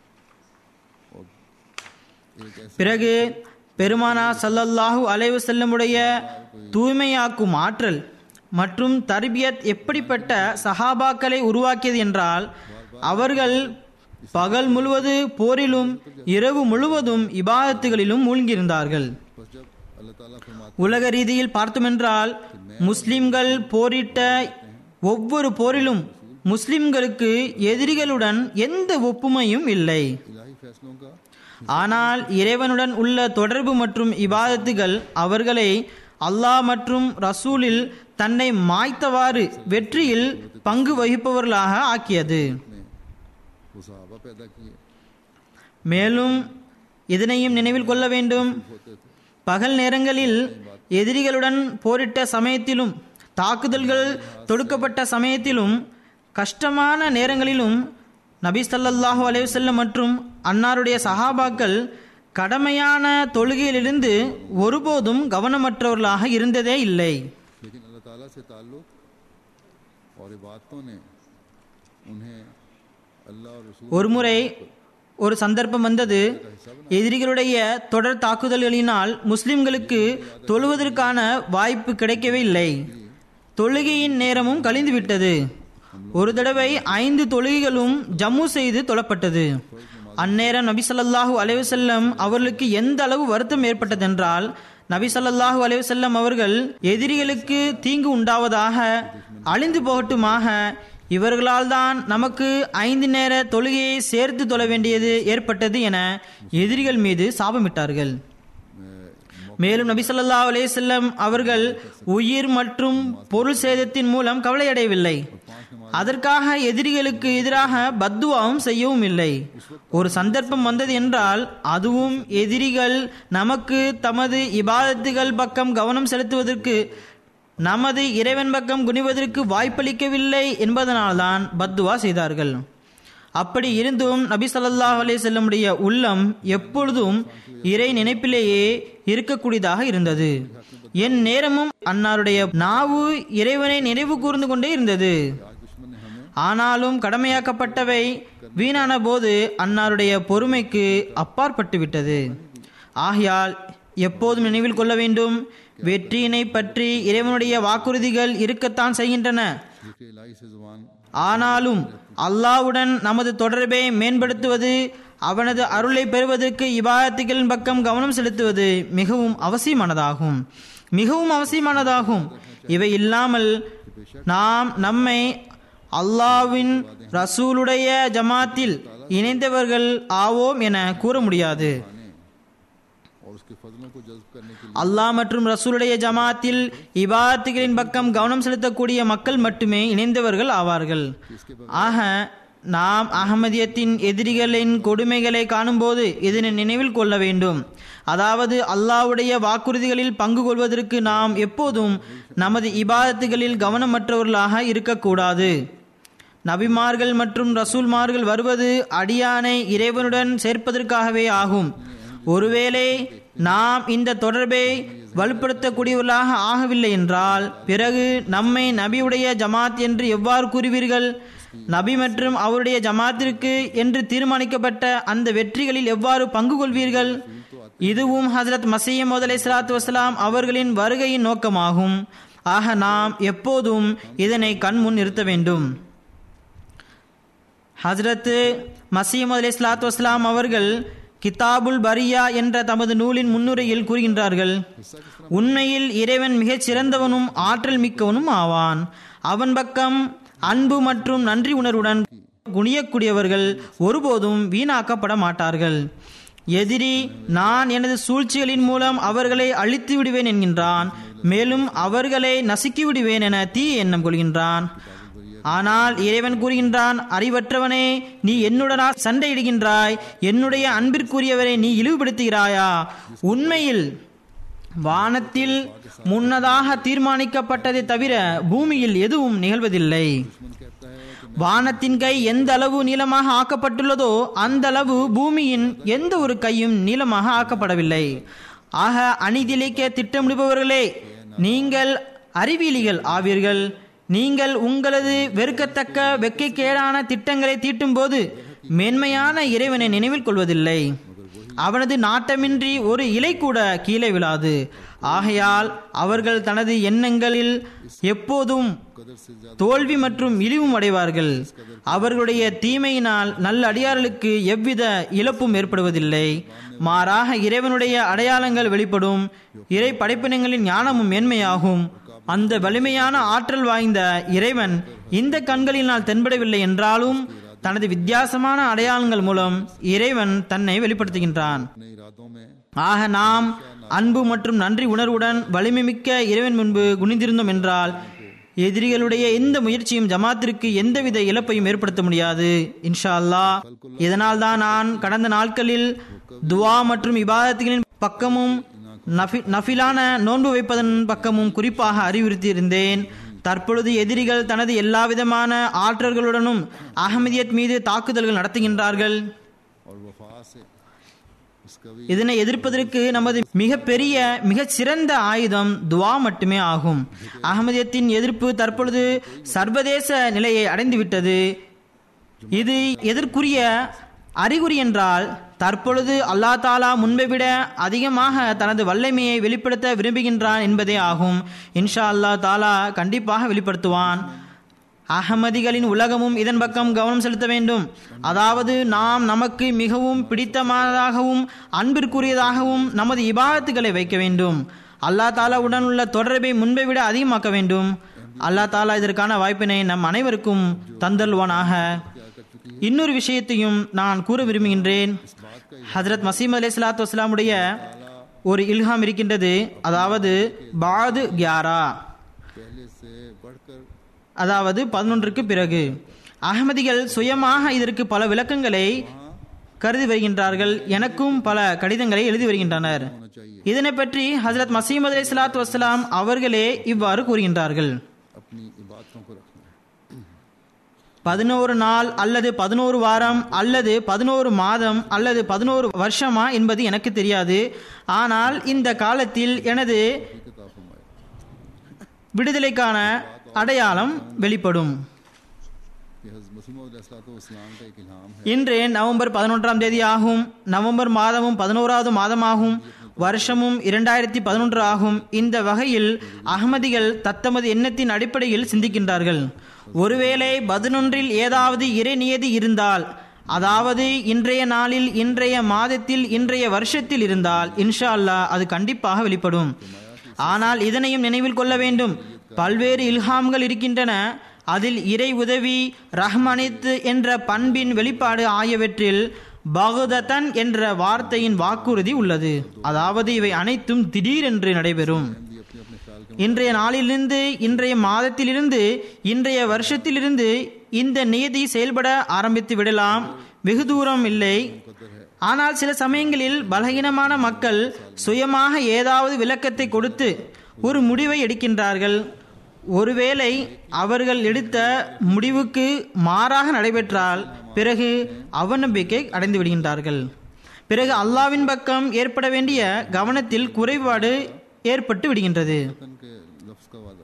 பிறகு பெருமானா சல்லல்லாஹு அலைஹி வஸல்லமுடைய தூய்மையாக்கும் ஆற்றல் மற்றும் தர்பியத் எப்படிப்பட்ட சஹாபாக்களை உருவாக்கியது என்றால் அவர்கள் பகல் முழுவது போரிலும் இரவு முழுவதும் இபாதத்துகளிலும் மூழ்கியிருந்தார்கள் बस जब अल्लाह ताला फरमाते உலக ரீதியில் பார்த்தோமென்றால் முஸ்லிம்கள் போரிட்ட ஒவ்வொரு போரிலும் முஸ்லிம்களுக்கு எதிரிகளுடன் எந்த ஒப்புமையும் இல்லை इलाही फैसलों का ஆனால் இறைவனுடன் உள்ள தொடர்பு மற்றும் இபாதத்துகள் அவர்களை அல்லாஹ் மற்றும் ரசூலில் தன்னை மாய்த்தவாறு வெற்றியில் பங்கு வகிப்பவர்களாக ஆக்கியது ने वो सहाबा पैदा किए மேலும் இதனையும் நினைவில் கொள்ள வேண்டும் होते थे பகல் நேரங்களில் எதிரிகளுடன் போரிட்ட சமயத்திலும் தாக்குதல்கள் தொடுக்கப்பட்ட சமயத்திலும் கஷ்டமான நேரங்களிலும் நபி ஸல்லல்லாஹு அலைஹி வஸல்லம் மற்றும் அன்னாருடைய சஹாபாக்கள் கடமையான தொழுகையிலிருந்து ஒருபோதும் கவனமற்றவர்களாக இருந்ததே இல்லை लेकिन अल्लाह ताला से ताल्लुक और इबादतों ने उन्हें अल्लाह और रसूल ஒருமுறை ஒரு சந்தர்ப்பம் வந்தது எதிரிகளுடைய தொடர் தாக்குதல்களினால் முஸ்லிம்களுக்கு தொழுவதற்கான வாய்ப்பு கிடைக்கவே இல்லை தொழுகையின் நேரமும் கழிந்து விட்டது ஒரு தடவை ஐந்து தொழுகைகளும் ஜம்மு செய்து தொழப்பட்டது அந்நேரம் நபி ஸல்லல்லாஹு அலைஹி வஸல்லம் அவர்களுக்கு எந்த அளவு வருத்தம் ஏற்பட்டதென்றால் நபி ஸல்லல்லாஹு அலைஹி வஸல்லம் அவர்கள் எதிரிகளுக்கு தீங்கு உண்டாவதாக அழிந்து போகட்டுமாக இவர்களால் தான் நமக்கு ஐந்து நேர தொழுகையை சேர்த்து தொழ வேண்டியது ஏற்பட்டது என எதிரிகள் மீது சாபமிட்டார்கள் மேலும் நபி ஸல்லல்லாஹு அலைஹி வஸல்லம் அவர்கள் உயிர் மற்றும் பொருள் சேதத்தின் மூலம் கவலையடையவில்லை அதற்காக எதிரிகளுக்கு எதிராக பத்துவாவும் செய்யவும் இல்லை ஒரு சந்தர்ப்பம் வந்தது என்றால் அதுவும் எதிரிகள் நமக்கு தமது இபாதத்துகள் பக்கம் கவனம் செலுத்துவதற்கு நமது இறைவன் பக்கம் குனிவதற்கு வாய்ப்பளிக்கவில்லை என்பதனால்தான் பத்துவா செய்தார்கள் அப்படி இருந்தும் நபி ஸல்லல்லாஹு அலைஹி வஸல்லமுடைய உள்ளம் எப்பொழுதும் இறை நினைப்பிலேயே இருக்கக்கூடியதாக இருந்தது என் நேரமும் அன்னாருடைய நாவு இறைவனை நினைவு கூர்ந்து கொண்டே இருந்தது ஆனாலும் கடமையாக்கப்பட்டவை வீணான போது அன்னாருடைய பொறுமைக்கு அப்பாற்பட்டு விட்டது ஆகையால் எப்போதும் நினைவில் கொள்ள வேண்டும் வெற்றியினை பற்றி இறைவனுடைய வாக்குறுதிகள் இருக்கத்தான் செய்கின்றன जिसके इलाही से जुबान ஆனாலும் அல்லாஹ்வுடன் நமது தொடர்பை மேம்படுத்துவது அவனது அருளை பெறுவதற்கு இபாதத்துகளின் பக்கம் கவனம் செலுத்துவது மிகவும் அவசியமானதாகும் மிகவும் அவசியமானதாகும் இவை இல்லாமல் நாம் நம்மை அல்லாஹ்வின் ரசூலுடைய ஜமாத்தில் இணைந்தவர்கள் ஆவோம் என கூற முடியாது और उसके फजलों को जज्ब करने के लिए அல்லாஹ் மற்றும் ரசூலுடைய ஜமாத்தில் இபாதத்துகளின் பக்கம் கவனம் செலுத்தக்கூடிய மக்கள் மட்டுமே இணைந்தவர்கள் ஆவார்கள் ஆக நாம் அகமதியத்தின் எதிரிகளின் கொடுமைகளை காணும்போது இதனை நினைவில் கொள்ள வேண்டும் அதாவது அல்லாஹ்வுடைய வாக்குறுதிகளில் பங்கு கொள்வதற்கு நாம் எப்போதும் நமது இபாதத்துகளில் கவனமற்றவர்களாக இருக்கக்கூடாது நபிமார்கள் மற்றும் ரசூல்மார்கள் வருவது அடியானை இறைவனுடன் சேர்ப்பதற்காகவே ஆகும் ஒருவேளை நாம் இந்த தொடர்பை வலுப்படுத்தக்கூடியவர்களாக ஆகவில்லை என்றால் பிறகு நம்மை நபியுடைய ஜமாத் என்று எவ்வாறு கூறுவீர்கள் நபி மற்றும் அவருடைய ஜமாத்திற்கு என்று தீர்மானிக்கப்பட்ட அந்த வெற்றிகளில் எவ்வாறு பங்கு கொள்வீர்கள் இதுவும் ஹசரத் மசீம் அலை சலாத்து வசலாம் அவர்களின் வருகையின் நோக்கமாகும் ஆக நாம் எப்போதும் இதனை கண்முன் நிறுத்த வேண்டும் ஹஜரத் மசீம் அலி இஸ்லாத்து வஸ்லாம் அவர்கள் கிதாபுல் பரியா என்ற தமது நூலின் முன்னுரையில் கூறுகின்றார்கள் உண்மையில் இறைவன் மிகச் சிறந்தவனும் ஆற்றல் மிக்கவனும் ஆவான் அவன் பக்கம் அன்பு மற்றும் நன்றி உணர்வுடன் குனியக்கூடியவர்கள் ஒருபோதும் வீணாக்கப்பட மாட்டார்கள் எதிரி நான் எனது சூழ்ச்சிகளின் மூலம் அவர்களை அழித்து விடுவேன் என்கின்றான் மேலும் அவர்களை நசுக்கி விடுவேன் என தீ எண்ணம் கொள்கின்றான் ஆனால் இறைவன் கூறுகின்றான் அறிவற்றவனே நீ என்னுடனா சண்டையிடுகின்றாய் என்னுடைய அன்பிற்குரியவரை நீ இழிவுபடுத்துகிறாயா உண்மையில் வானத்தில் முன்னதாக தீர்மானிக்கப்பட்டதை தவிர பூமியில் எதுவும் நிகழ்வதில்லை வானத்தின் கை எந்த அளவு நீளமாக ஆக்கப்பட்டுள்ளதோ அந்த அளவு பூமியின் எந்த ஒரு கையும் நீளமாக ஆக்கப்படவில்லை ஆக அநீதியிலேக்க திட்டமிடுபவர்களே நீங்கள் அறிவியலிகள் ஆவீர்கள் நீங்கள் உங்களது வெறுக்கத்தக்க வெட்கைக்கேடான திட்டங்களை தீட்டும்போது மேன்மையான இறைவனை நினைவில் கொள்வதில்லை அவனது நாட்டமின்றி ஒரு இலை கூட கீழே விழாது ஆகையால் அவர்கள் தனது எண்ணங்களில் எப்போதும் தோல்வி மற்றும் இழிவும் அடைவார்கள் அவர்களுடைய தீமையினால் நல்ல அடியார்களுக்கு எவ்வித இழப்பும் ஏற்படுவதில்லை மாறாக இறைவனுடைய அடையாளங்கள் வெளிப்படும் இறை படைப்பினங்களின் ஞானமும் மேன்மையாகும் அந்த வலிமையான ஆற்றல் வாய்ந்த இறைவன் இந்த கண்களினால் தென்படவில்லை என்றாலும் தனது வித்தியாசமான அடையாளங்கள் மூலம் இறைவன் தன்னை வெளிப்படுத்துகின்றான் अपने इरादों में ஆக நாம் அன்பு மற்றும் நன்றி உணர்வுடன் வலிமை மிக்க இறைவன் முன்பு குனிந்திருந்தோம் என்றால் எதிரிகளுடைய எந்த முயற்சியும் ஜமாத்திற்கு எந்தவித இழப்பையும் ஏற்படுத்த முடியாது இன்ஷா அல்லாஹ் இதனால் தான் நான் கடந்த நாட்களில் துவா மற்றும் இபாதத்துகளின் பக்கமும் நஃபி நஃபிலான நோன்பு வைப்பதன் பக்கமும் குறிப்பாக அறிவுறுத்தியிருந்தேன் தற்பொழுது எதிரிகள் தனது எல்லாவிதமான ஆற்றல்களுடனும் அகமதியத் மீது தாக்குதல்கள் நடத்துகின்றார்கள் और वफा से इसका भी இதனை எதிர்ப்பதற்கு நமது மிகப்பெரிய மிகச் சிறந்த ஆயுதம் துவா மட்டுமே ஆகும் அகமதியத்தின் எதிர்ப்பு தற்பொழுது சர்வதேச நிலையை அடைந்துவிட்டது இது எதற்குரிய அறிகுறி என்றால் தற்பொழுது அல்லா தாலா முன்பை விட அதிகமாக தனது வல்லமையை வெளிப்படுத்த விரும்புகின்றான் என்பதே ஆகும் இன்ஷா அல்லா தாலா கண்டிப்பாக வெளிப்படுத்துவான் அகமதிகளின் உலகமும் இதன் பக்கம் கவனம் செலுத்த வேண்டும் அதாவது நாம் நமக்கு மிகவும் பிடித்தமானதாகவும் அன்பிற்குரியதாகவும் நமது இபாதத்துகளை வைக்க வேண்டும் அல்லா தாலாவுடன் உள்ள தொடர்பை முன்பை விட அதிகமாக்க வேண்டும் அல்லா தாலா இதற்கான வாய்ப்பினை நம் அனைவருக்கும் தந்தல்வானாக இன்னொரு விஷயத்தையும் நான் கூற விரும்புகின்றேன் ஹஜரத் மசீம் அலி சலாத்து வஸ்லாமுடைய ஒரு இல்ஹாம் இருக்கின்றது அதாவது பாது கியாரா पहले से बढ़कर அதாவது பதினொன்றுக்கு பிறகு அகமதிகள் சுயமாக இதற்கு பல விளக்கங்களை கருதி வருகின்றார்கள் எனக்கும் பல கடிதங்களை எழுதி வருகின்றனர் होना चाहिए இதனை பற்றி ஹசரத் மசீமது அலி சலாத்து வசலாம் அவர்களே இவ்வாறு கூறுகின்றார்கள் अपनी इबादतों को रखना பதினோரு நாள் அல்லது பதினோரு வாரம் அல்லது பதினோரு மாதம் அல்லது பதினோரு வருஷமா என்பது எனக்கு தெரியாது ஆனால் இந்த காலத்தில் எனது किताब फरमाए விடுதலைக்கான அடையாளம் வெளிப்படும் कि हज़रत मसीह इस्लाम का एक इल्हाम है இன்று நவம்பர் பதினொன்றாம் தேதி ஆகும் நவம்பர் மாதமும் பதினோராவது மாதமாகும் வருஷமும் இரண்டாயிரத்தி பதினொன்று ஆகும் இந்த வகையில் அகமதிகள் தத்தமது எண்ணத்தின் அடிப்படையில் சிந்திக்கின்றார்கள் ஒருவேளை பதினொன்றில் ஏதாவது இறை நியதி இருந்தால் அதாவது இன்றைய நாளில் இன்றைய மாதத்தில் இன்றைய வருஷத்தில் இருந்தால் இன்ஷா அல்லாஹ் அது கண்டிப்பாக வெளிப்படும் ஆனால் இதனையும் நினைவில் கொள்ள வேண்டும் பல்வேறு இல்ஹாம்கள் இருக்கின்றன அதில் இறை உதவி ரஹ்மனித் என்ற பண்பின் வெளிப்பாடு ஆகியவற்றில் பகுதத்தன் என்ற வார்த்தையின் வாக்குறுதி உள்ளது அதாவது இவை அனைத்தும் திடீரென்று நடைபெறும் ये अपने अपने ख्याल के இன்றைய நாளிலிருந்து இன்றைய மாதத்திலிருந்து இன்றைய வருஷத்திலிருந்து இந்த நியதி செயல்பட ஆரம்பித்து விடலாம் வெகு தூரம் இல்லை ஆனால் சில சமயங்களில் பலகீனமான மக்கள் சுயமாக ஏதாவது விளக்கத்தை கொடுத்து ஒரு முடிவை எடுக்கின்றார்கள் ஒருவேளை அவர்கள் எடுத்த முடிவுக்கு மாறாக நடைபெற்றால் பிறகு அவநம்பிக்கை அடைந்து விடுகின்றார்கள் பிறகு அல்லாவின் பக்கம் ஏற்பட வேண்டிய கவனத்தில் குறைபாடு ஏற்பட்டு விடுகின்றது वतन के लफ्ज़ का वादा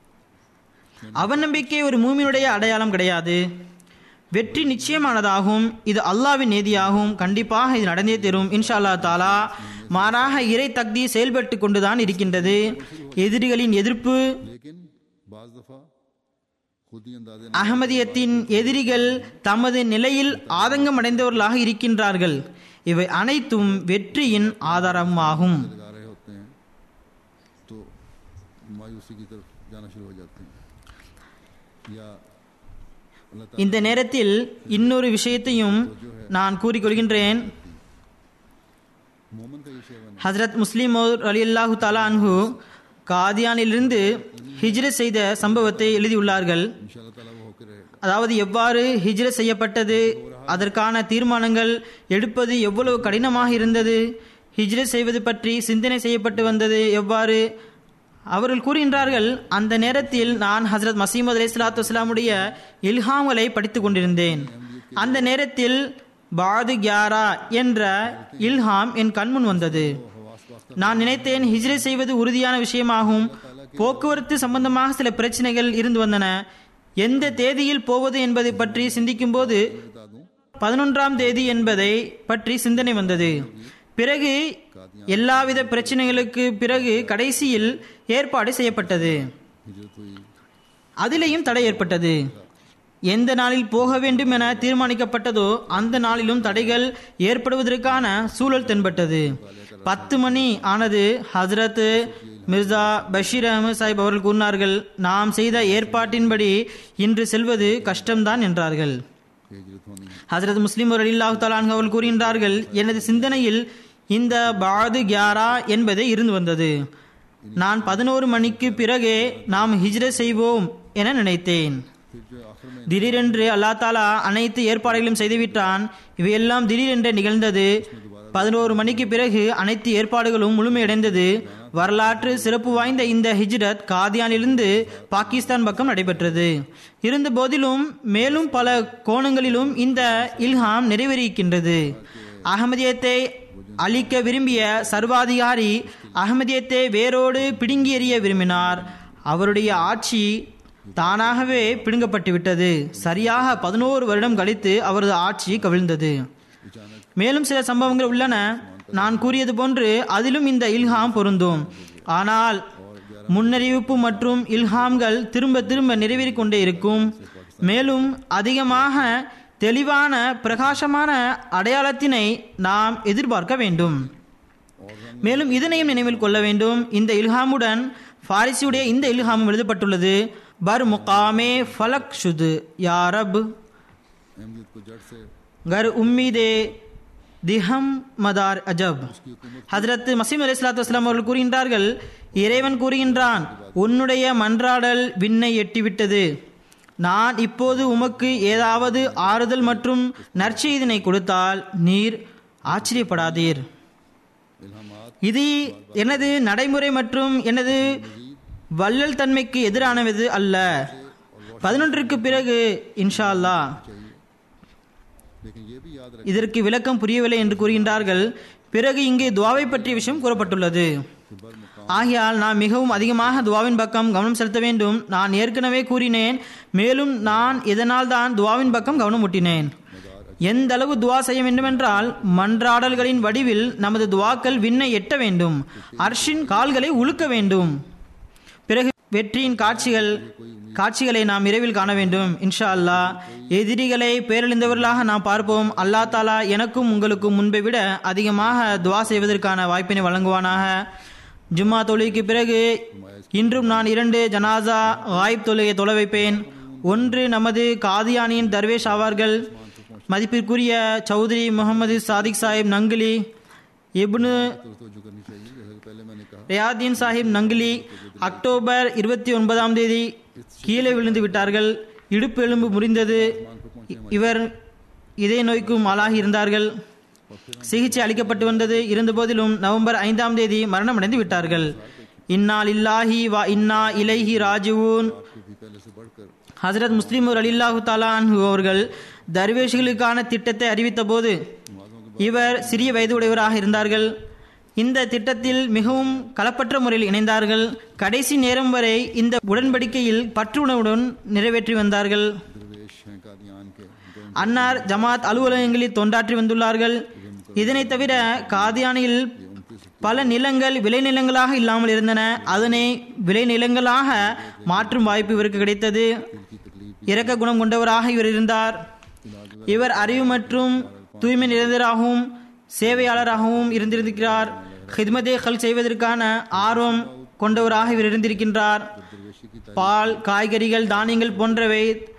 है அவநம்பிக்கை ஒரு மூமினுடைய அடையாளம் கிடையாது வெற்றி நிச்சயமானதாகும் இது அல்லாவின் நீதியாகும் கண்டிப்பாக இது நடந்தே தரும் இன்ஷா அல்லாஹ் தாலா மாறாக இறை தக்தி செயல்பட்டு கொண்டுதான் இருக்கின்றது எதிரிகளின் எதிர்ப்பு लेकिन बाज दफ़ा खुद ही अंदाजे அகமதியத்தின் எதிரிகள் தமது நிலையில் ஆதங்கம் அடைந்தவர்களாக இருக்கின்றார்கள் இவை அனைத்தும் வெற்றியின் ஆதாரமாகும் लगा रहे होते हैं तो मायूसी की तरफ जाना शुरू हो जाते हैं या अल्लाह ताला இந்த நேரத்தில் இன்னொரு விஷயத்தையும் நான் கூறிக்கொள்கின்றேன் मोमन का ये शेवन ஹஜரத் முஸ்லிம் அலி அல்லாஹு தாலா அன்ஹு காதியானிலிருந்து ஹிஜ்ரத் செய்த சம்பவத்தை எழுதியுள்ளார்கள் इंशाल्लाह ताला वो होकर रहेगा அதாவது எவ்வாறு ஹிஜ்ரத் செய்யப்பட்டது அதற்கான தீர்மானங்கள் எடுப்பது எவ்வளவு கடினமாக இருந்தது ஹிஜ்ரத் செய்வது பற்றி சிந்தனை செய்யப்பட்டு வந்தது எவ்வாறு அவர்கள் கூறுகின்றார்கள் அந்த நேரத்தில் நான் ஹசரத் மசீமது அலி சலாத்து வஸ்லாமுடைய இல்ஹாம்களை படித்துக் கொண்டிருந்தேன் அந்த நேரத்தில் பாது கியாரா என்ற இல்ஹாம் என் கண்முன் வந்தது நான் நினைத்தேன் ஹிஜ்ரத் செய்வது உறுதியான விஷயமாகும் போக்குவரத்து சம்பந்தமாக சில பிரச்சனைகள் இருந்து வந்தன எந்த தேதியில் போவது என்பதை பற்றி சிந்திக்கும்போது बता दूं பதினொன்றாம் தேதி என்பதை பற்றி சிந்தனை வந்தது பிறகு எல்லாவித பிரச்சனைகளுக்கு பிறகு கடைசியில் ஏற்பாடு செய்யப்பட்டது हिजरत हुई அதிலேயும் தடை ஏற்பட்டது எந்த நாளில் போக வேண்டும் என தீர்மானிக்கப்பட்டதோ அந்த நாளிலும் தடைகள் ஏற்படுவதற்கான சூழல் தென்பட்டது பத்து மணி ஆனது ஹசரத் மிர்சா பஷீர் அஹமது சாஹிப் அவர்கள் கூறினார்கள் நாம் செய்த ஏற்பாட்டின்படி இன்று செல்வது கஷ்டம்தான் என்றார்கள் कि हिजरत होनी है ஹசரத் முஸ்லிம் அல்லாஹு தலான் அவர்கள் கூறுகின்றார்கள் எனது சிந்தனையில் இந்த பாது கியாரா என்பதே இருந்து வந்தது நான் பதினோரு மணிக்கு பிறகே நாம் ஹிஜ்ரத் செய்வோம் என நினைத்தேன் फिर जो आखिर में திடீரென்று அல்லா தாலா அனைத்து ஏற்பாடுகளையும் செய்துவிட்டான் இவையெல்லாம் திடீரென்று நிகழ்ந்தது பதினோரு மணிக்கு பிறகு அனைத்து ஏற்பாடுகளும் முழுமையடைந்தது வரலாற்று சிறப்பு வாய்ந்த இந்த ஹிஜ்ரத் காதியானிலிருந்து பாகிஸ்தான் பக்கம் நடைபெற்றது இருந்த போதிலும் மேலும் பல கோணங்களிலும் இந்த இல்ஹாம் நிறைவேறியிருக்கின்றது அகமதியத்தை அழிக்க விரும்பிய சர்வாதிகாரி அகமதியத்தை வேரோடு பிடுங்கி எறிய விரும்பினார் அவருடைய ஆட்சி தானாகவே பிடுங்கப்பட்டு விட்டது சரியாக பதினோரு வருடம் கழித்து அவரது ஆட்சி கவிழ்ந்தது மேலும் சில சம்பவங்கள் உள்ளன நான் கூறியது போன்று அதிலும் இந்த இல்ஹாம் பொருந்தும் ஆனால் முன்னறிவிப்பு மற்றும் இல்ஹாம்கள் திரும்ப திரும்ப நிறைவேறிக் கொண்டே இருக்கும் மேலும் அதிகமாக தெளிவான பிரகாசமான அடையாளத்தினை நாம் எதிர்பார்க்க வேண்டும் மேலும் இதனையும் நினைவில் கொள்ள வேண்டும் இந்த இல்ஹாமுடன் ஃபாரிசியுடைய இந்த இல்ஹாமும் எழுதப்பட்டுள்ளது பர் முகாமே ஃபலக் ஷுது யாரப் अहमियत को जड़ से கர் உம்மீதே திஹம் மதார் அஜப் ஹஜரத் மசீம் அலி சலாத்து வஸ்லாம் அவர்கள் கூறுகின்றார்கள் இறைவன் கூறுகின்றான் உன்னுடைய மன்றாடல் விண்ணை எட்டிவிட்டது நான் இப்போது உமக்கு ஏதாவது ஆறுதல் மற்றும் நற்செய்தினை கொடுத்தால் நீர் ஆச்சரியப்படாதீர் इल्हामात இது எனது நடைமுறை மற்றும் எனது வள்ளல் தன்மைக்கு எதிரானது அல்ல பதினொன்றுக்கு பிறகு இன்ஷா அல்லாஹ் लेकिन ये भी याद रखें இதற்கு விளக்கம் புரியவில்லை என்று கூறுகின்றார்கள் பிறகு இங்கே துவாவை பற்றிய விஷயம் கூறப்பட்டுள்ளது कि बर मुकाम ஆகையால் நான் மிகவும் அதிகமாக துவாவின் பக்கம் கவனம் செலுத்த வேண்டும் நான் ஏற்கனவே கூறினேன் மேலும் நான் இதனால் தான் துவாவின் பக்கம் கவனம் ஊட்டினேன் எந்த அளவு துவா செய்ய வேண்டுமென்றால் மன்றாடல்களின் வடிவில் நமது துவாக்கள் விண்ணை எட்ட வேண்டும் அர்ஷின் கால்களை உழுக்க வேண்டும் பிறகு வெற்றியின் காட்சிகள் காட்சிகளை நாம் இரவில் காண வேண்டும் இன்ஷா அல்லாஹ் எதிரிகளை பேரழிந்தவர்களாக நாம் பார்ப்போம் அல்லா தாலா எனக்கும் உங்களுக்கும் முன்பை விட அதிகமாக துவா செய்வதற்கான வாய்ப்பினை வழங்குவானாக ஜும்மா தொழுகைக்கு பிறகு இன்றும் நான் இரண்டு ஜனாசா வாய்ப் தொழுகை தொலை வைப்பேன் ஒன்று நமது காதியானியின் தர்வேஷ் ஆவார்கள் மதிப்பிற்குரிய சௌத்ரி முகமது சாதிக் சாஹிப் நங்கிலி இப்னு तो तवज्जो करनी चाहिए जैसा कि पहले मैंने कहा ரியாதீன் சாஹிப் நங்கிலி அக்டோபர் இருபத்தி ஒன்பதாம் தேதி கீழே விழுந்து விட்டார்கள் இடுப்பு எலும்பு முறிந்தது இ- இவர் இதய நோய்க்கும் ஆளாகி இருந்தார்கள் சிகிச்சை அளிக்கப்பட்டு வந்தது இருந்தபோதிலும் நவம்பர் ஐந்தாம் தேதி மரணமடைந்து விட்டார்கள் இன்னால் இல்லாஹி வா இன்னா இலைஹி ராஜுவூன் आपको भी पहले से बढ़कर ஹசரத் முஸ்லிம் அலில்லாஹு தாலான் அவர்கள் தர்வேஷிகளுக்கான திட்டத்தை அறிவித்த போது இவர் சிறிய வயது உடையவராக இருந்தார்கள் இந்த திட்டத்தில் மிகவும் களப்பற்ற முறையில் இணைந்தார்கள் கடைசி நேரம் வரை இந்த உடன்படிக்கையில் பற்றுணர்வுடன் நிறைவேற்றி வந்தார்கள் दरवेश हैं कादियान के उनको அன்னார் ஜமாத் அலுவலகங்களில் தொண்டாற்றி வந்துள்ளார்கள் இதனைத் தவிர காதியானில் பல நிலங்கள் விளைநிலங்களாக இல்லாமல் இருந்தன அதனை விளைநிலங்களாக மாற்றும் வாய்ப்பு இவருக்கு கிடைத்தது இரக்க குணம் கொண்டவராக இவர் இருந்தார் இவர் அறிவு மற்றும் தூய்மை நிறைந்தவராகவும் சேவையாளராகவும் இருந்திருக்கிறார் ஹித்மதே ஹல் செய்வதற்கான ஆர்வம் கொண்டவராக இவர் இருந்திருக்கின்றார் பால் காய்கறிகள் தானியங்கள் போன்றவை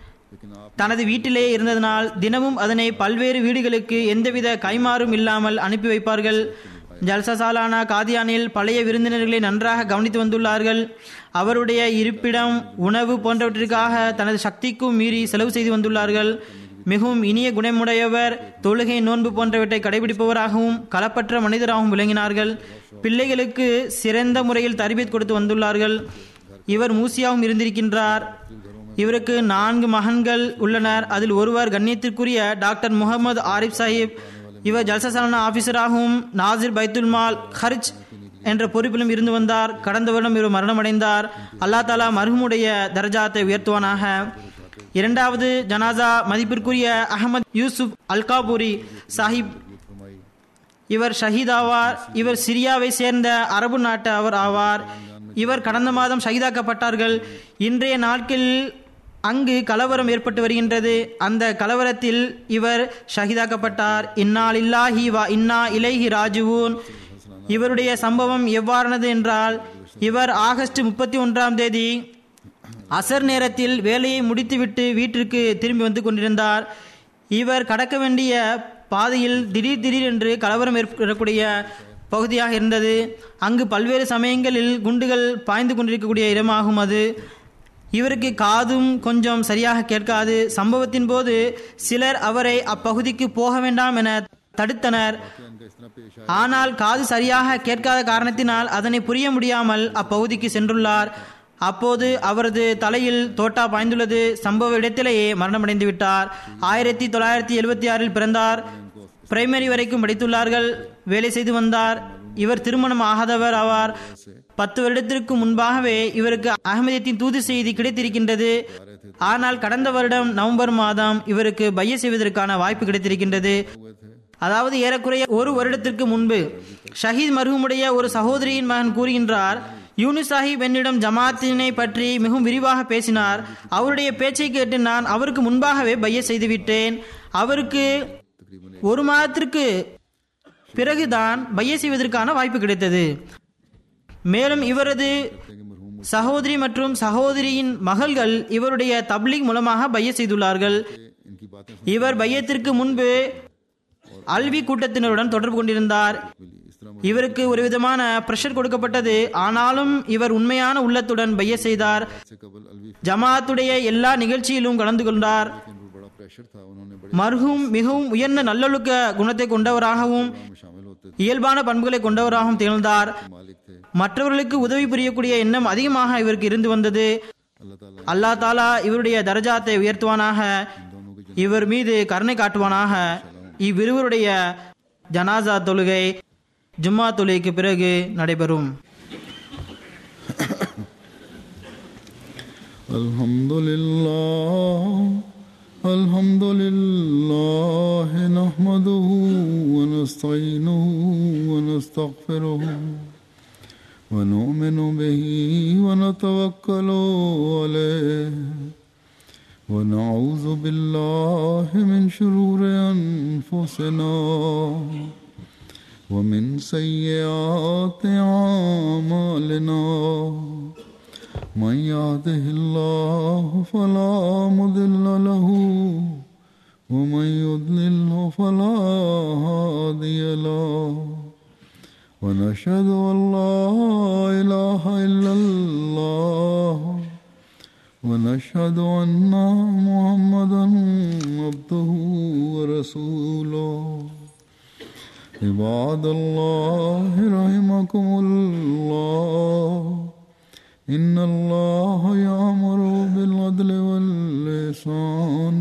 தனது வீட்டிலே இருந்ததனால் தினமும் அதனை பல்வேறு வீடுகளுக்கு எந்தவித கைமாறும் இல்லாமல் அனுப்பி வைப்பார்கள் ஜல்சா சாலானா காதியானில் பழைய விருந்தினர்களை நன்றாக கவனித்து வந்துள்ளார்கள் அவருடைய இருப்பிடம் உணவு போன்றவற்றிற்காக தனது சக்திக்கும் மீறி செலவு செய்து வந்துள்ளார்கள் மிகவும் இனிய குணமுடையவர் தொழுகை நோன்பு போன்றவற்றை கடைபிடிப்பவராகவும் களப்பற்ற மனிதராகவும் விளங்கினார்கள் பிள்ளைகளுக்கு சிறந்த முறையில் தர்பியத் கொடுத்து வந்துள்ளார்கள் இவர் மூசியாவும் இருந்திருக்கின்றார் இவருக்கு நான்கு மகன்கள் உள்ளனர் அதில் ஒருவர் கண்ணியத்திற்குரிய டாக்டர் முகமது ஆரிஃப் சாஹிப் இவர் ஜல்சசாலனா ஆபீசராகவும் நாசிர் பைத்துல் மால் ஹர்ஜ் என்ற பொறுப்பிலும் இருந்து வந்தார் கடந்த வருடம் இவர் மரணமடைந்தார் அல்லா தாலா மருகமுடைய தர்ஜாத்தை உயர்த்துவானாக இரண்டாவது ஜனாசா மதிப்பிற்குரிய அகமது யூசுப் அல்காபூரி சாஹிப் இவர் ஷஹீத் ஆவார் இவர் சிரியாவை சேர்ந்த அரபு நாட்டு அவர் ஆவார் இவர் கடந்த மாதம் ஷஹீதாக்கப்பட்டார்கள் இன்றைய நாட்களில் அங்கு கலவரம் ஏற்பட்டு வருகின்றது அந்த கலவரத்தில் இவர் ஷஹீதாக்கப்பட்டார் இன்னால் இல்லாஹி வா இன்னா இலைஹி ராஜுவூன் இவருடைய சம்பவம் எவ்வாறானது என்றால் இவர் ஆகஸ்ட் முப்பத்தி ஒன்றாம் தேதி அசர் நேரத்தில் வேலையை முடித்துவிட்டு வீட்டிற்கு திரும்பி வந்து கொண்டிருந்தார் இவர் கடக்க வேண்டிய பாதையில் திடீர் திடீர் என்று கலவரம் ஏற்படக்கூடிய பகுதியாக இருந்தது அங்கு பல்வேறு சமயங்களில் குண்டுகள் பாய்ந்து கொண்டிருக்கக்கூடிய இடமாகும் அது இவருக்கு காதும் கொஞ்சம் சரியாக கேட்காது சம்பவத்தின் போது சிலர் அவரை அப்பகுதிக்கு போக வேண்டாம் என தடுத்தனர் क्या इनका इस तरह पेश आया ஆனால் காது சரியாக கேட்காத காரணத்தினால் அதனை புரிய முடியாமல் அப்பகுதிக்கு சென்றுள்ளார் அப்போது அவரது தலையில் தோட்டா பாய்ந்துள்ளது சம்பவ இடத்திலேயே மரணமடைந்து விட்டார் ஆயிரத்தி தொள்ளாயிரத்தி எழுபத்தி ஆறில் பிறந்தார் பிரைமரி வரைக்கும் படித்துள்ளார்கள் வேலை செய்து வந்தார் இவர் திருமணம் ஆகாதவர் ஆவார் பத்து வருடத்திற்கு முன்பாகவே இவருக்கு அகமதியத்தின் தூது செய்தி கிடைத்திருக்கின்றது ஆனால் கடந்த வருடம் நவம்பர் மாதம் இவருக்கு பைய செய்வதற்கான வாய்ப்பு கிடைத்திருக்கின்றது அதாவது ஏறக்குறைய ஒரு வருடத்திற்கு முன்பு ஷஹீத் மருகுமுடைய ஒரு சகோதரியின் மகன் கூறுகின்றார் யூனிஸ் சாஹிப் என்னிடம் ஜமாத்தினை பற்றி மிகவும் விரிவாக பேசினார் அவருடைய பேச்சை கேட்டு நான் அவருக்கு முன்பாகவே பைய செய்துவிட்டேன் அவருக்கு ஒரு மாதத்திற்கு பிறகுதான் பைய செய்வதற்கான வாய்ப்பு கிடைத்தது மேலும் இவரது சகோதரி மற்றும் சகோதரியின் மகள்கள் இவருடைய தப்லீக் மூலமாக பைய செய்துள்ளார்கள் इनकी बातें இவர் பையத்திற்கு முன்பு அல்வி கூட்டத்தினருடன் தொடர்பு கொண்டிருந்தார் इस तरह இவருக்கு ஒரு விதமான பிரஷர் கொடுக்கப்பட்டது ஆனாலும் இவர் உண்மையான உள்ளத்துடன் பைய செய்தார் से कबल अलवी ஜமாத்துடைய எல்லா நிகழ்ச்சியிலும் கலந்து கொண்டார் के ऊपर बड़ा प्रेशर था उन्होंने बड़े மர்ஹூம் மிகவும் உயர்ந்த நல்லொழுக்க குணத்தை கொண்டவராகவும் में शामिल होते थे இயல்பான பண்புகளை கொண்டவராகவும் திகழ்ந்தார் मालिक थे மற்றவர்களுக்கு உதவி புரியக்கூடிய எண்ணம் அதிகமாக இவருக்கு இருந்து வந்தது अल्लाह ताला அல்லாஹ் தாலா இவருடைய தரஜாத்தை உயர்த்துவானாக இவர் மீது கருணை காட்டுவானாக இவ்விருவருடைய ஜனாசா தொழுகை ஜும்மா தொழுகைக்கு பிறகு நடைபெறும் الحمد لله الحمد لله نحمده ونستعينه ونستغفره ونؤمن به ونتوكل عليه ونعوذ بالله من شرور أنفسنا ومن سيئات أعمالنا من يهده الله فلا مضل له ومن يضلله فلا هادي له ونشهد ان لا اله الا الله ونشهد ان محمدا عبده ورسوله عباد الله رحمكم الله إن الله يأمر بالعدل واللسان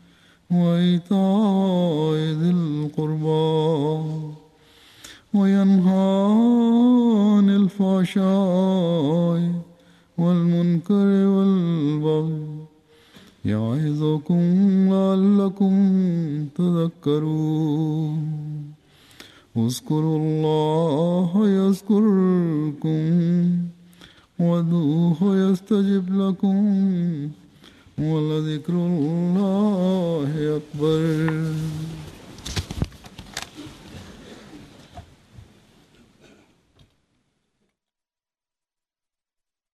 وإيتاء ذي القربى وينهى عن الفحشاء والمنكر والبغي يعظكم لعلكم تذكرون اذكروا الله يذكركم وادعوه يستجب لكم ولذكر الله أكبر